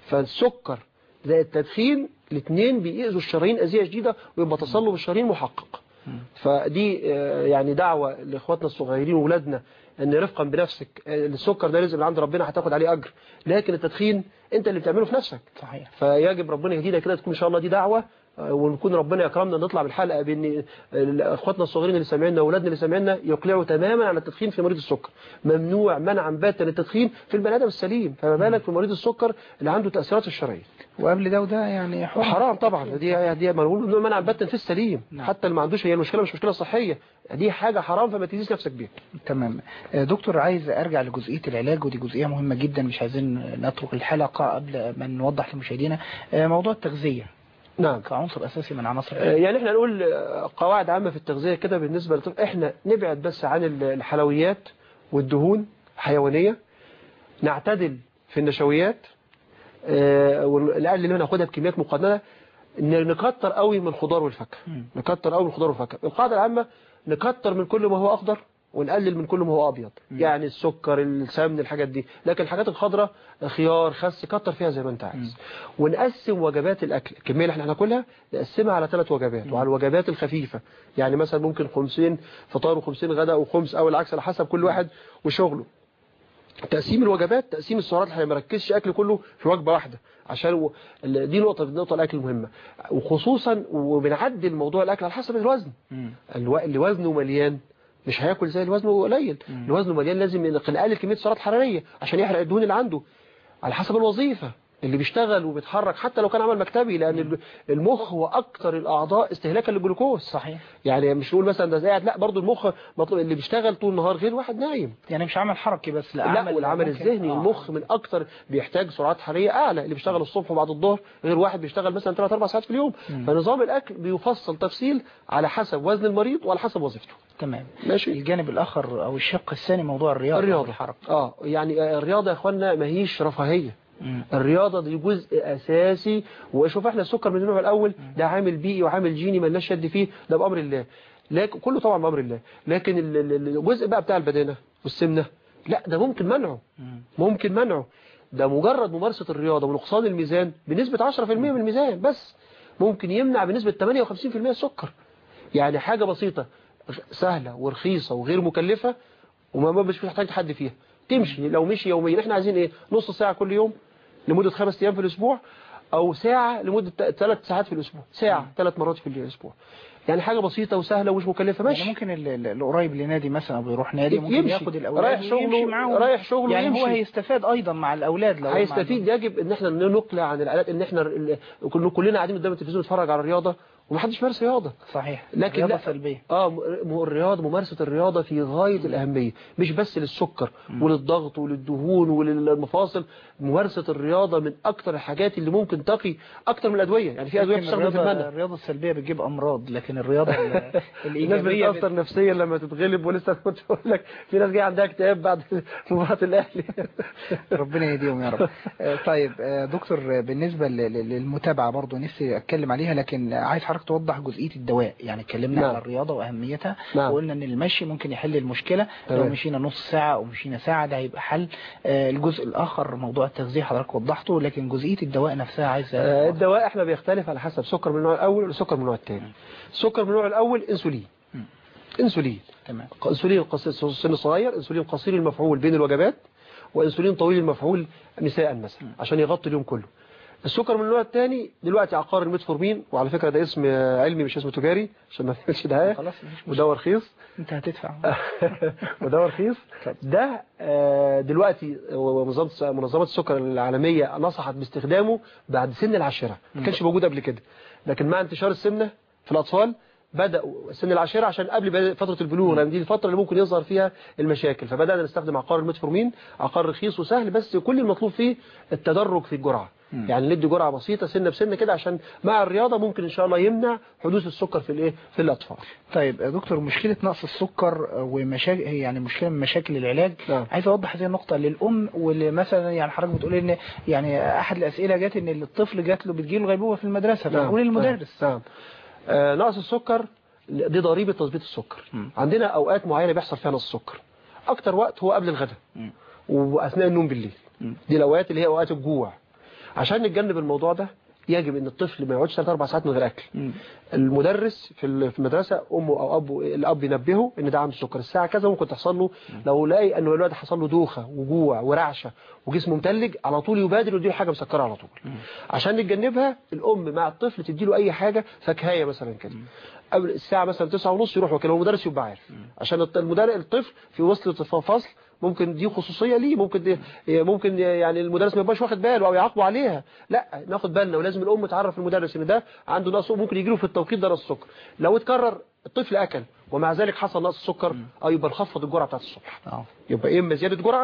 فالسكر زي التدخين الاثنين بيأذوا الشرايين اذيه شديده ويبقى تصلب الشرايين محقق فدي آه، يعني دعوة لإخواتنا الصغيرين وولادنا ان رفقا بنفسك آه، السكر ده رزق من عند ربنا هتاخد عليه أجر لكن التدخين انت اللي بتعمله في نفسك صحيح فيجب ربنا يهدينا كده تكون ان شاء الله دي دعوة آه، ونكون ربنا يكرمنا نطلع بالحلقة بان آه، اخواتنا الصغيرين اللي سامعيننا واولادنا اللي سامعيننا يقلعوا تماما عن التدخين في مريض السكر ممنوع منعا باتا التدخين في البني ادم السليم فما بالك في مريض السكر اللي عنده تأثيرات الشرايين وقبل ده وده يعني حرام حرام طبعا دي دي ما نقول ممنوع منعا باتا في السليم حتى اللي ما عندوش هي المشكله مش مشكله صحيه دي حاجه حرام فما تجيش نفسك بيها تمام آه، دكتور عايز ارجع لجزئيه العلاج ودي جزئيه مهمه جدا مش عايزين نترك الحلقه قبل ما نوضح لمشاهدينا آه، موضوع التغذيه نعم كعنصر اساسي من عناصر آه، يعني احنا نقول آه، قواعد عامة في التغذية كده بالنسبة للطفل احنا نبعد بس عن ال- الحلويات والدهون الحيوانية نعتدل في النشويات آه، والأقل اللي ناخدها بكميات مقننة ان نكتر قوي من الخضار والفاكهه نكتر قوي من الخضار والفاكهه القاعده العامه نكتر من كل ما هو اخضر ونقلل من كل ما هو ابيض يعني السكر السمن الحاجات دي لكن الحاجات الخضراء خيار خس كتر فيها زي ما انت عايز ونقسم وجبات الاكل الكميه اللي احنا هناكلها نقسمها على ثلاث وجبات وعلى الوجبات الخفيفه يعني مثلا ممكن خمسين فطار وخمسين غدا وخمس او العكس على حسب كل واحد وشغله تقسيم الوجبات تقسيم السعرات احنا ما نركزش اكل كله في وجبه واحده عشان و... ال- دي نقطه نقطه الاكل مهمه وخصوصا وبنعدل موضوع الاكل على حسب الوزن الو... اللي وزنه مليان مش هياكل زي اللي وزنه قليل اللي وزنه مليان لازم نقلل كميه سعرات حراريه عشان يحرق الدهون اللي عنده على حسب الوظيفه اللي بيشتغل وبيتحرك حتى لو كان عمل مكتبي لان ال- المخ هو اكتر الاعضاء استهلاكا للجلوكوز صحيح يعني مش نقول مثلا ده قاعد لا برضو المخ مطلوب اللي بيشتغل طول النهار غير واحد نايم يعني مش عمل حركي بس لا, لا عمل والعمل ممكن- الذهني آه. المخ من اكتر بيحتاج سرعات حراريه اعلى اللي بيشتغل الصبح وبعد الظهر غير واحد بيشتغل مثلا 3 4 ساعات في اليوم فنظام الاكل بيفصل تفصيل على حسب وزن المريض وعلى حسب وظيفته تمام ماشي الجانب الاخر او الشق الثاني موضوع الرياضه الرياضه والحركه اه يعني آه، الرياضه يا اخوانا ما هيش رفاهيه مم. الرياضة دي جزء أساسي وشوف احنا السكر من النوع الأول ده عامل بيئي وعامل جيني ملناش يد فيه ده بأمر الله لكن كله طبعا بأمر الله لكن ال- ال- الجزء بقى بتاع البدانة والسمنة لا ده ممكن منعه ممكن منعه ده مجرد ممارسة الرياضة ونقصان الميزان بنسبة 10% من الميزان بس ممكن يمنع بنسبة 58% السكر يعني حاجة بسيطة سهلة ورخيصة وغير مكلفة وما ما مش محتاج حد فيها تمشي لو مشي يوميا احنا عايزين ايه نص ساعة كل يوم لمدة خمس ايام في الاسبوع او ساعة لمدة ثلاث ساعات في الاسبوع ساعة ثلاث مرات في الاسبوع يعني حاجة بسيطة وسهلة ومش مكلفة يعني ماشي ممكن ال- ال- القريب لنادي مثلا او بيروح نادي ممكن يمشي. ياخد الاولاد رايح ويمشي شغله- معاهم رايح شغله يعني هو ويمشي. هيستفاد ايضا مع الاولاد لو هم هيستفيد يجب ان احنا نقلع عن الالات ان احنا ال- كل- كلنا قاعدين قدام التلفزيون نتفرج على الرياضة ومحدش مارس رياضة صحيح لكن رياضة لا سلبية اه م- م- الرياضة ممارسة الرياضة في غاية الأهمية مش بس للسكر وللضغط وللدهون وللمفاصل ممارسة الرياضة من أكتر الحاجات اللي ممكن تقي أكتر من الأدوية يعني في أدوية لكن بتستخدم في الرياضة, المنع الرياضة السلبية بتجيب أمراض لكن الرياضة ال- الناس الإيجابية بتتأثر نفسيا لما تتغلب ولسه كنت بقول لك في ناس جايه عندها اكتئاب بعد مباراة الأهلي ربنا يهديهم يا رب آه، طيب آه، دكتور آه، بالنسبة ل- ل- للمتابعة برضو نفسي أتكلم عليها لكن عايز حضرتك توضح جزئية الدواء يعني اتكلمنا نعم. على الرياضة وأهميتها نعم. وقلنا إن المشي ممكن يحل المشكلة لو تمام. مشينا نص ساعة أو مشينا ساعة ده هيبقى حل آه، الجزء الآخر موضوع التغذية حضرتك وضحته لكن جزئية الدواء نفسها عايز آه، الدواء احنا بيختلف على حسب سكر من النوع الأول وسكر من النوع الثاني سكر من النوع الأول انسولين انسولين تمام انسولين قصير سن صغير انسولين قصير المفعول بين الوجبات وانسولين طويل المفعول مساء مثلا عشان يغطي اليوم كله السكر من النوع الثاني دلوقتي عقار الميتفورمين وعلى فكرة ده اسم علمي مش اسم تجاري عشان ما تقولش دعايه خلاص مفيش مشكلة. ودواء رخيص أنت هتدفع ودواء رخيص ده آه، دلوقتي منظمة منظمة السكر العالمية نصحت باستخدامه بعد سن العاشرة ما كانش موجود قبل كده لكن مع انتشار السمنة في الأطفال بدأوا سن العاشرة عشان قبل بدأ- فترة البلوغ لأن دي الفترة اللي ممكن يظهر فيها المشاكل فبدأنا نستخدم عقار الميتفورمين عقار رخيص وسهل بس كل المطلوب فيه التدرج في الجرعة يعني ندي جرعة بسيطة سنة بسنة كده عشان مع الرياضة ممكن إن شاء الله يمنع حدوث السكر في الإيه في الأطفال طيب يا دكتور مشكلة نقص السكر ومشاكل يعني مشكلة من مشاكل العلاج نعم. عايز اوضح هذه النقطة للأم واللي مثلا يعني حضرتك بتقول ان يعني أحد الأسئلة جت ان الطفل جات له بتجيله غيبوبة في المدرسة نعم. فنقول للمدرس نعم آه نقص السكر دي ضريبة تظبيط السكر عندنا أوقات معينة بيحصل فيها نقص السكر أكتر وقت هو قبل الغداء وأثناء النوم بالليل دي الأوقات اللي هي أوقات الجوع عشان نتجنب الموضوع ده يجب ان الطفل ما يقعدش 3 4 ساعات من غير اكل المدرس في ال- في المدرسه امه او ابوه الاب ينبهه ان ده عنده سكر الساعه كذا ممكن تحصل له لو لاقي ان الولد حصل له دوخه وجوع ورعشه وجسمه متلج على طول يبادر ويديله حاجه مسكره على طول عشان نتجنبها الام مع الطفل تديله اي حاجه فكهيه مثلا كده قبل الساعه مثلا 9 ونص يروح وكده المدرس يبقى عارف عشان الط- المدرس الطفل في وسط الفصل ممكن دي خصوصيه ليه ممكن دي ممكن يعني المدرس ما يبقاش واخد باله او يعاقبه عليها لا ناخد بالنا ولازم الام تعرف المدرس ان ده عنده نقص ممكن يجي له في التوقيت ده نقص السكر لو اتكرر الطفل اكل ومع ذلك حصل نقص السكر او يبقى نخفض الجرعه بتاعت الصبح اه يبقى اما زياده جرعه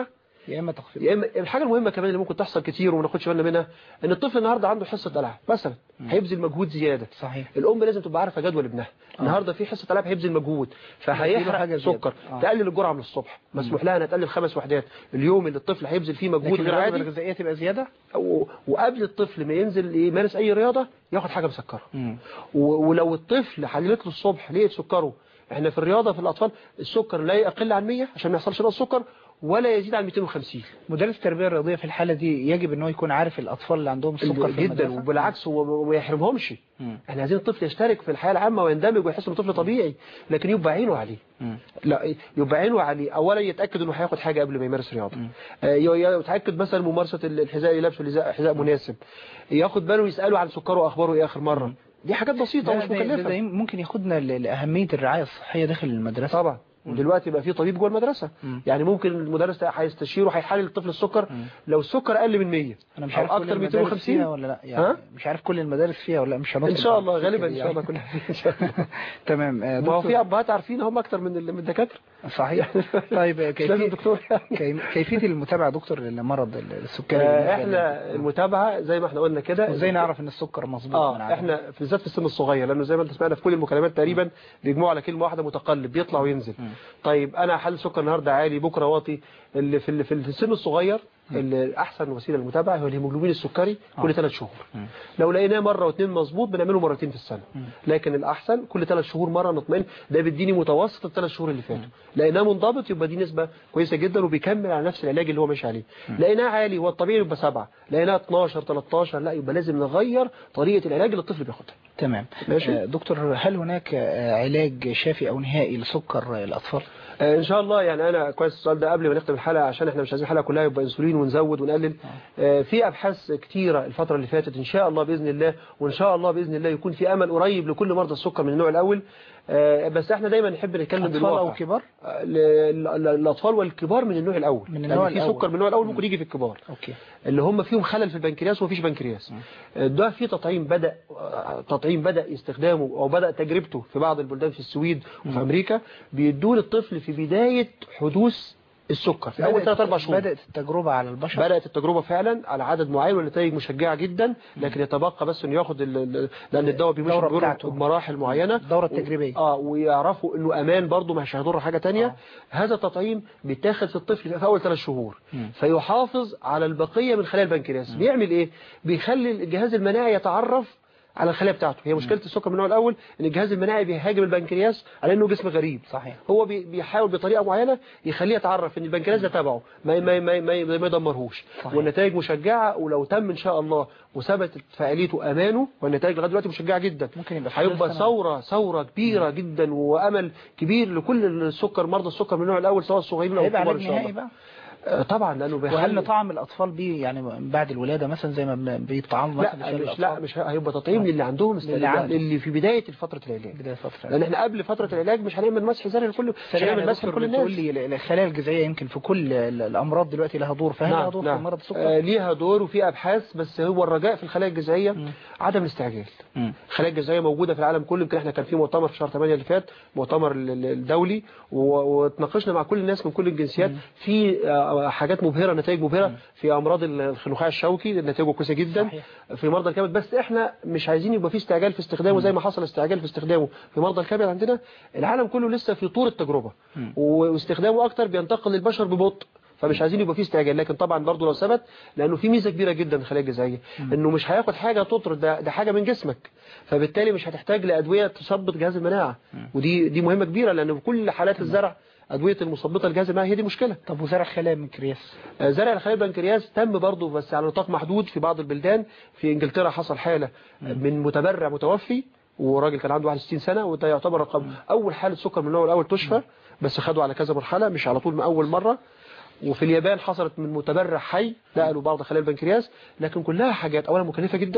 يا اما تخفيض يا اما الحاجه المهمه كمان اللي ممكن تحصل كتير وما ناخدش بالنا منها ان الطفل النهارده عنده حصه العاب مثلا هيبذل مجهود زياده صحيح الام لازم تبقى عارفه جدول ابنها النهارده في حصه العاب هيبذل مجهود يديله فهيحرق حاجة زيادة. سكر آه. تقلل الجرعه من الصبح مسموح لها انها تقلل خمس وحدات اليوم اللي الطفل هيبذل فيه مجهود لكن غير الوجبه عادي الغذائيه تبقى زياده و- وقبل الطفل ما ينزل يمارس اي رياضه ياخد حاجه مسكره مم. و- ولو الطفل حللت له الصبح لقيت سكره احنا في الرياضه في الاطفال السكر لا يقل عن 100 عشان ما يحصلش نقص سكر ولا يزيد عن 250 مدرس التربيه الرياضيه في الحاله دي يجب ان هو يكون عارف الاطفال اللي عندهم السكر في جدا المدرسة؟ وبالعكس هو وما يحرمهمش مم. احنا عايزين الطفل يشترك في الحياه العامه ويندمج ويحس انه طفل طبيعي لكن يبقى عينه عليه مم. لا يبقى عينه عليه اولا يتاكد انه هياخد حاجه قبل ما يمارس رياضه آه، ي- يتاكد مثلا ممارسه الحذاء اللي لابسه الحذاء- حذاء مناسب ياخد باله يساله عن سكره واخباره ايه اخر مره دي حاجات بسيطه ده- ومش ده- ده- مكلفه ده ممكن ياخدنا ل- لاهميه الرعايه الصحيه داخل المدرسه طبعا ودلوقتي بقى في طبيب جوه المدرسه مم. يعني ممكن المدرس ده هيستشيره هيحلل الطفل السكر لو السكر اقل من 100 انا مش او عارف كل اكتر من المدارس 250 فيها ولا لا يعني ها؟ مش عارف كل المدارس فيها ولا لا مش هنطلب ان شاء الله على غالبا ان الفكرة شاء الله يعني. كلها ان شاء الله تمام آه، ما هو دكتور- في ابهات عارفين هم اكتر من ال- من الدكاتره صحيح طيب آه، مش لازم كيفيه دكتور كي- كيفيه المتابعه دكتور لمرض السكري آه، بالنسبة احنا المتابعه زي ما احنا قلنا كده ازاي نعرف ان السكر مظبوط من اه عدمه؟ احنا بالذات في السن الصغير لانه زي ما انت سمعنا في كل المكالمات تقريبا بيجمعوا على كلمه واحده متقلب بيطلع وينزل طيب انا حل سكر النهارده عالي بكره واطي اللي في اللي في السن الصغير اللي احسن وسيله للمتابعه هو الهيموجلوبين السكري كل ثلاث شهور لو لقيناه مره واثنين مظبوط بنعمله مرتين في السنه لكن الاحسن كل ثلاث شهور مره نطمئن ده بيديني متوسط الثلاث شهور اللي فاتوا لقيناه منضبط يبقى دي نسبه كويسه جدا وبيكمل على نفس العلاج اللي هو ماشي عليه لقيناه عالي هو الطبيعي يبقى 7 لقيناه 12 13 لا يبقى لازم نغير طريقه العلاج اللي الطفل بياخدها تمام ماشي. آه، دكتور هل هناك آه، علاج شافي او نهائي لسكر آه، الاطفال آه، ان شاء الله يعني انا كويس السؤال ده قبل ما نختم الحلقه عشان احنا مش عايزين الحلقه كلها يبقى انسولين ونزود ونقلل آه، في ابحاث كتيره الفتره اللي فاتت ان شاء الله باذن الله وان شاء الله باذن الله يكون في امل قريب لكل مرضى السكر من النوع الاول آه، بس احنا دايما نحب نتكلم اطفال بالواقع او كبار آه، ل- ل- الاطفال والكبار من النوع الاول من لأن النوع في الأول. سكر من النوع الاول ممكن يجي في الكبار اوكي اللي هم فيهم خلل في البنكرياس ومفيش بنكرياس ده في تطعيم بدأ تطعيم بدأ استخدامه أو بدأ تجربته في بعض البلدان في السويد وفي أمريكا بيدوه للطفل في بداية حدوث السكر في أول بدأت- 3 4 شهور بدات التجربه على البشر بدأت التجربة فعلا على عدد معين والنتائج مشجعة جدا لكن يتبقى بس انه ياخد ال- ال- لان الدواء بيمشي الدورة بيمر بتاعته. بمراحل معينة الدورة التجريبية. اه ويعرفوا انه امان برضه مش هيضر حاجة تانية آه. هذا التطعيم بيتاخد في الطفل في اول ثلاث شهور فيحافظ على البقية من خلايا البنكرياس بيعمل ايه بيخلي الجهاز المناعي يتعرف على الخلايا بتاعته هي مشكلة السكر من النوع الأول إن الجهاز المناعي بيهاجم البنكرياس على إنه جسم غريب صحيح. هو بي- بيحاول بطريقة معينة يخليه يتعرف إن البنكرياس ده تبعه ما ما ما ما, ما يدمرهوش صحيح. والنتائج مشجعة ولو تم إن شاء الله وثبتت فاعليته أمانه والنتائج لغاية دلوقتي مشجعة جدا ممكن يبقى في خلال هيبقى سنة. ثورة ثورة كبيرة جدا وأمل كبير لكل السكر مرضى السكر من النوع الأول سواء الصغيرين أو هيبقى الكبار علاج إن شاء نهائي الله بقى آه، طبعا لأنه وهل بيخلي نطعم الاطفال بيه يعني بعد الولاده مثلا زي ما بن- بيطعموا مثلا لا لشلل مش لا الأطفال؟ مش هيبقى تطعيم للي عندهم للي اللي, عنده. اللي في بداية فترة العلاج بدايه فتره لان احنا قبل فترة العلاج مش هنعمل مسح زرع لكل مش سريعا هنعمل يا مسح دكتور لكل بتقول الناس لي ال- الخلايا الجذعيه يمكن في كل ال- الامراض دلوقتي لها دور فهل لها دور في مرض السكر آه ليها دور وفي ابحاث بس هو الرجاء في الخلايا الجذعيه عدم الاستعجال مم. الخلايا الجذعيه موجوده في العالم كله يمكن احنا كان في مؤتمر في شهر 8 اللي فات مؤتمر ال- ال- الدولي و- واتناقشنا مع كل الناس من كل الجنسيات في آه، حاجات مبهره نتائج مبهره في امراض ال- الخنخاع الشوكي نتائجه كويسه جدا صحيح. في مرضى الكبد بس احنا مش عايزين يبقى في استعجال في استخدامه زي ما حصل استعجال في استخدامه في مرضى الكبد عندنا العالم كله لسه في طور التجربه واستخدامه اكتر بينتقل للبشر ببطء فمش عايزين يبقى فيه استعجال لكن طبعا برضه لو ثبت لانه في ميزه كبيره جدا في الخلايا الجذعيه انه مش هياخد حاجه تطرد ده, ده حاجه من جسمك فبالتالي مش هتحتاج لادويه تثبط جهاز المناعه ودي دي مهمه كبيره لان في كل حالات الزرع ادويه المثبطه لجهاز المناعه هي دي مشكله طب وزرع خلايا البنكرياس آه، زرع الخلايا البنكرياس تم برضه بس على نطاق محدود في بعض البلدان في انجلترا حصل حاله من متبرع متوفي وراجل كان عنده 61 سنه وده يعتبر رقم اول حاله سكر من النوع الاول تشفى بس خدوا على كذا مرحله مش على طول من اول مره وفي اليابان حصلت من متبرع حي نقلوا بعض خلايا البنكرياس لكن كلها حاجات اولا مكلفه جدا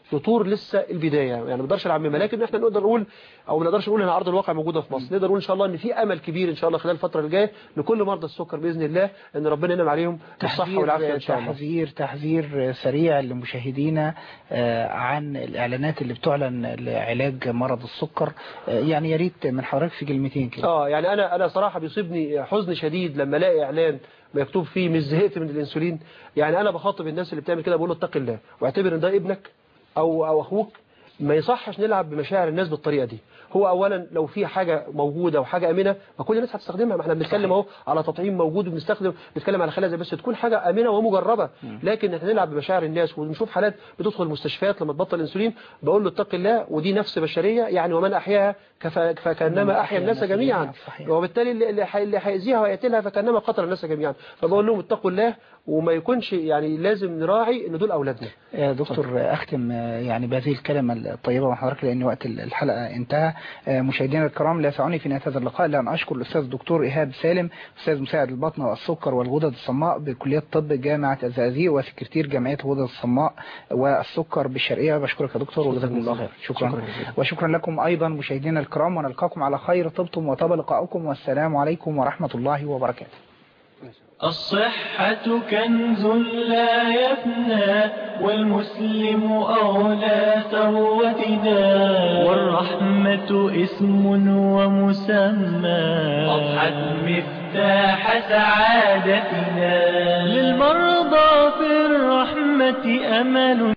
يطور لسه البدايه يعني ما نقدرش نعممها لكن احنا نقدر نقول او ما نقدرش نقول ان ارض الواقع موجوده في مصر نقدر نقول ان شاء الله ان في امل كبير ان شاء الله خلال الفتره الجايه لكل مرضى السكر باذن الله ان ربنا ينعم عليهم بالصحه والعافيه ان شاء الله تحذير تحذير سريع لمشاهدينا آه، عن الاعلانات اللي بتعلن لعلاج مرض السكر آه، يعني يا ريت من حضرتك في كلمتين كده اه يعني انا انا صراحه بيصيبني حزن شديد لما الاقي اعلان مكتوب فيه مش زهقت من الانسولين يعني انا بخاطب الناس اللي بتعمل كده بقول له اتق الله واعتبر ان ده ابنك او او اخوك ما يصحش نلعب بمشاعر الناس بالطريقه دي هو اولا لو في حاجه موجوده وحاجه امنه ما كل الناس هتستخدمها ما احنا بنتكلم اهو على تطعيم موجود وبنستخدم بنتكلم على خلايا زي بس تكون حاجه امنه ومجربه لكن احنا نلعب بمشاعر الناس ونشوف حالات بتدخل المستشفيات لما تبطل انسولين بقول له اتق الله ودي نفس بشريه يعني ومن احياها كفا- فكانما احيا الناس جميعا وبالتالي اللي- اللي حي- اللي هيأذيها ويقتلها فكانما قتل الناس جميعا فبقول لهم اتقوا الله وما يكونش يعني لازم نراعي ان دول اولادنا يا دكتور أختم آه، يعني بهذه الكلمة الطيبة مع حضرتك لأن وقت الحلقة انتهى آه، مشاهدينا الكرام لا يسعني في نهاية هذا اللقاء إلا أن أشكر الأستاذ الدكتور إيهاب سالم أستاذ مساعد البطن والسكر والغدد الصماء بكلية طب جامعة الزقازيق وسكرتير جمعية الغدد الصماء والسكر بالشرقية بشكرك يا دكتور وجزاكم الله خير شكرا شكرا جزيلا. وشكرا لكم أيضا مشاهدينا الكرام ونلقاكم على خير طبتم وطاب لقاؤكم والسلام عليكم ورحمة الله وبركاته الصحة كنز لا يفنى والمسلم أولى ثروتنا والرحمة اسم ومسمى أضحت مفتاح سعادتنا للمرضى في الرحمة أمل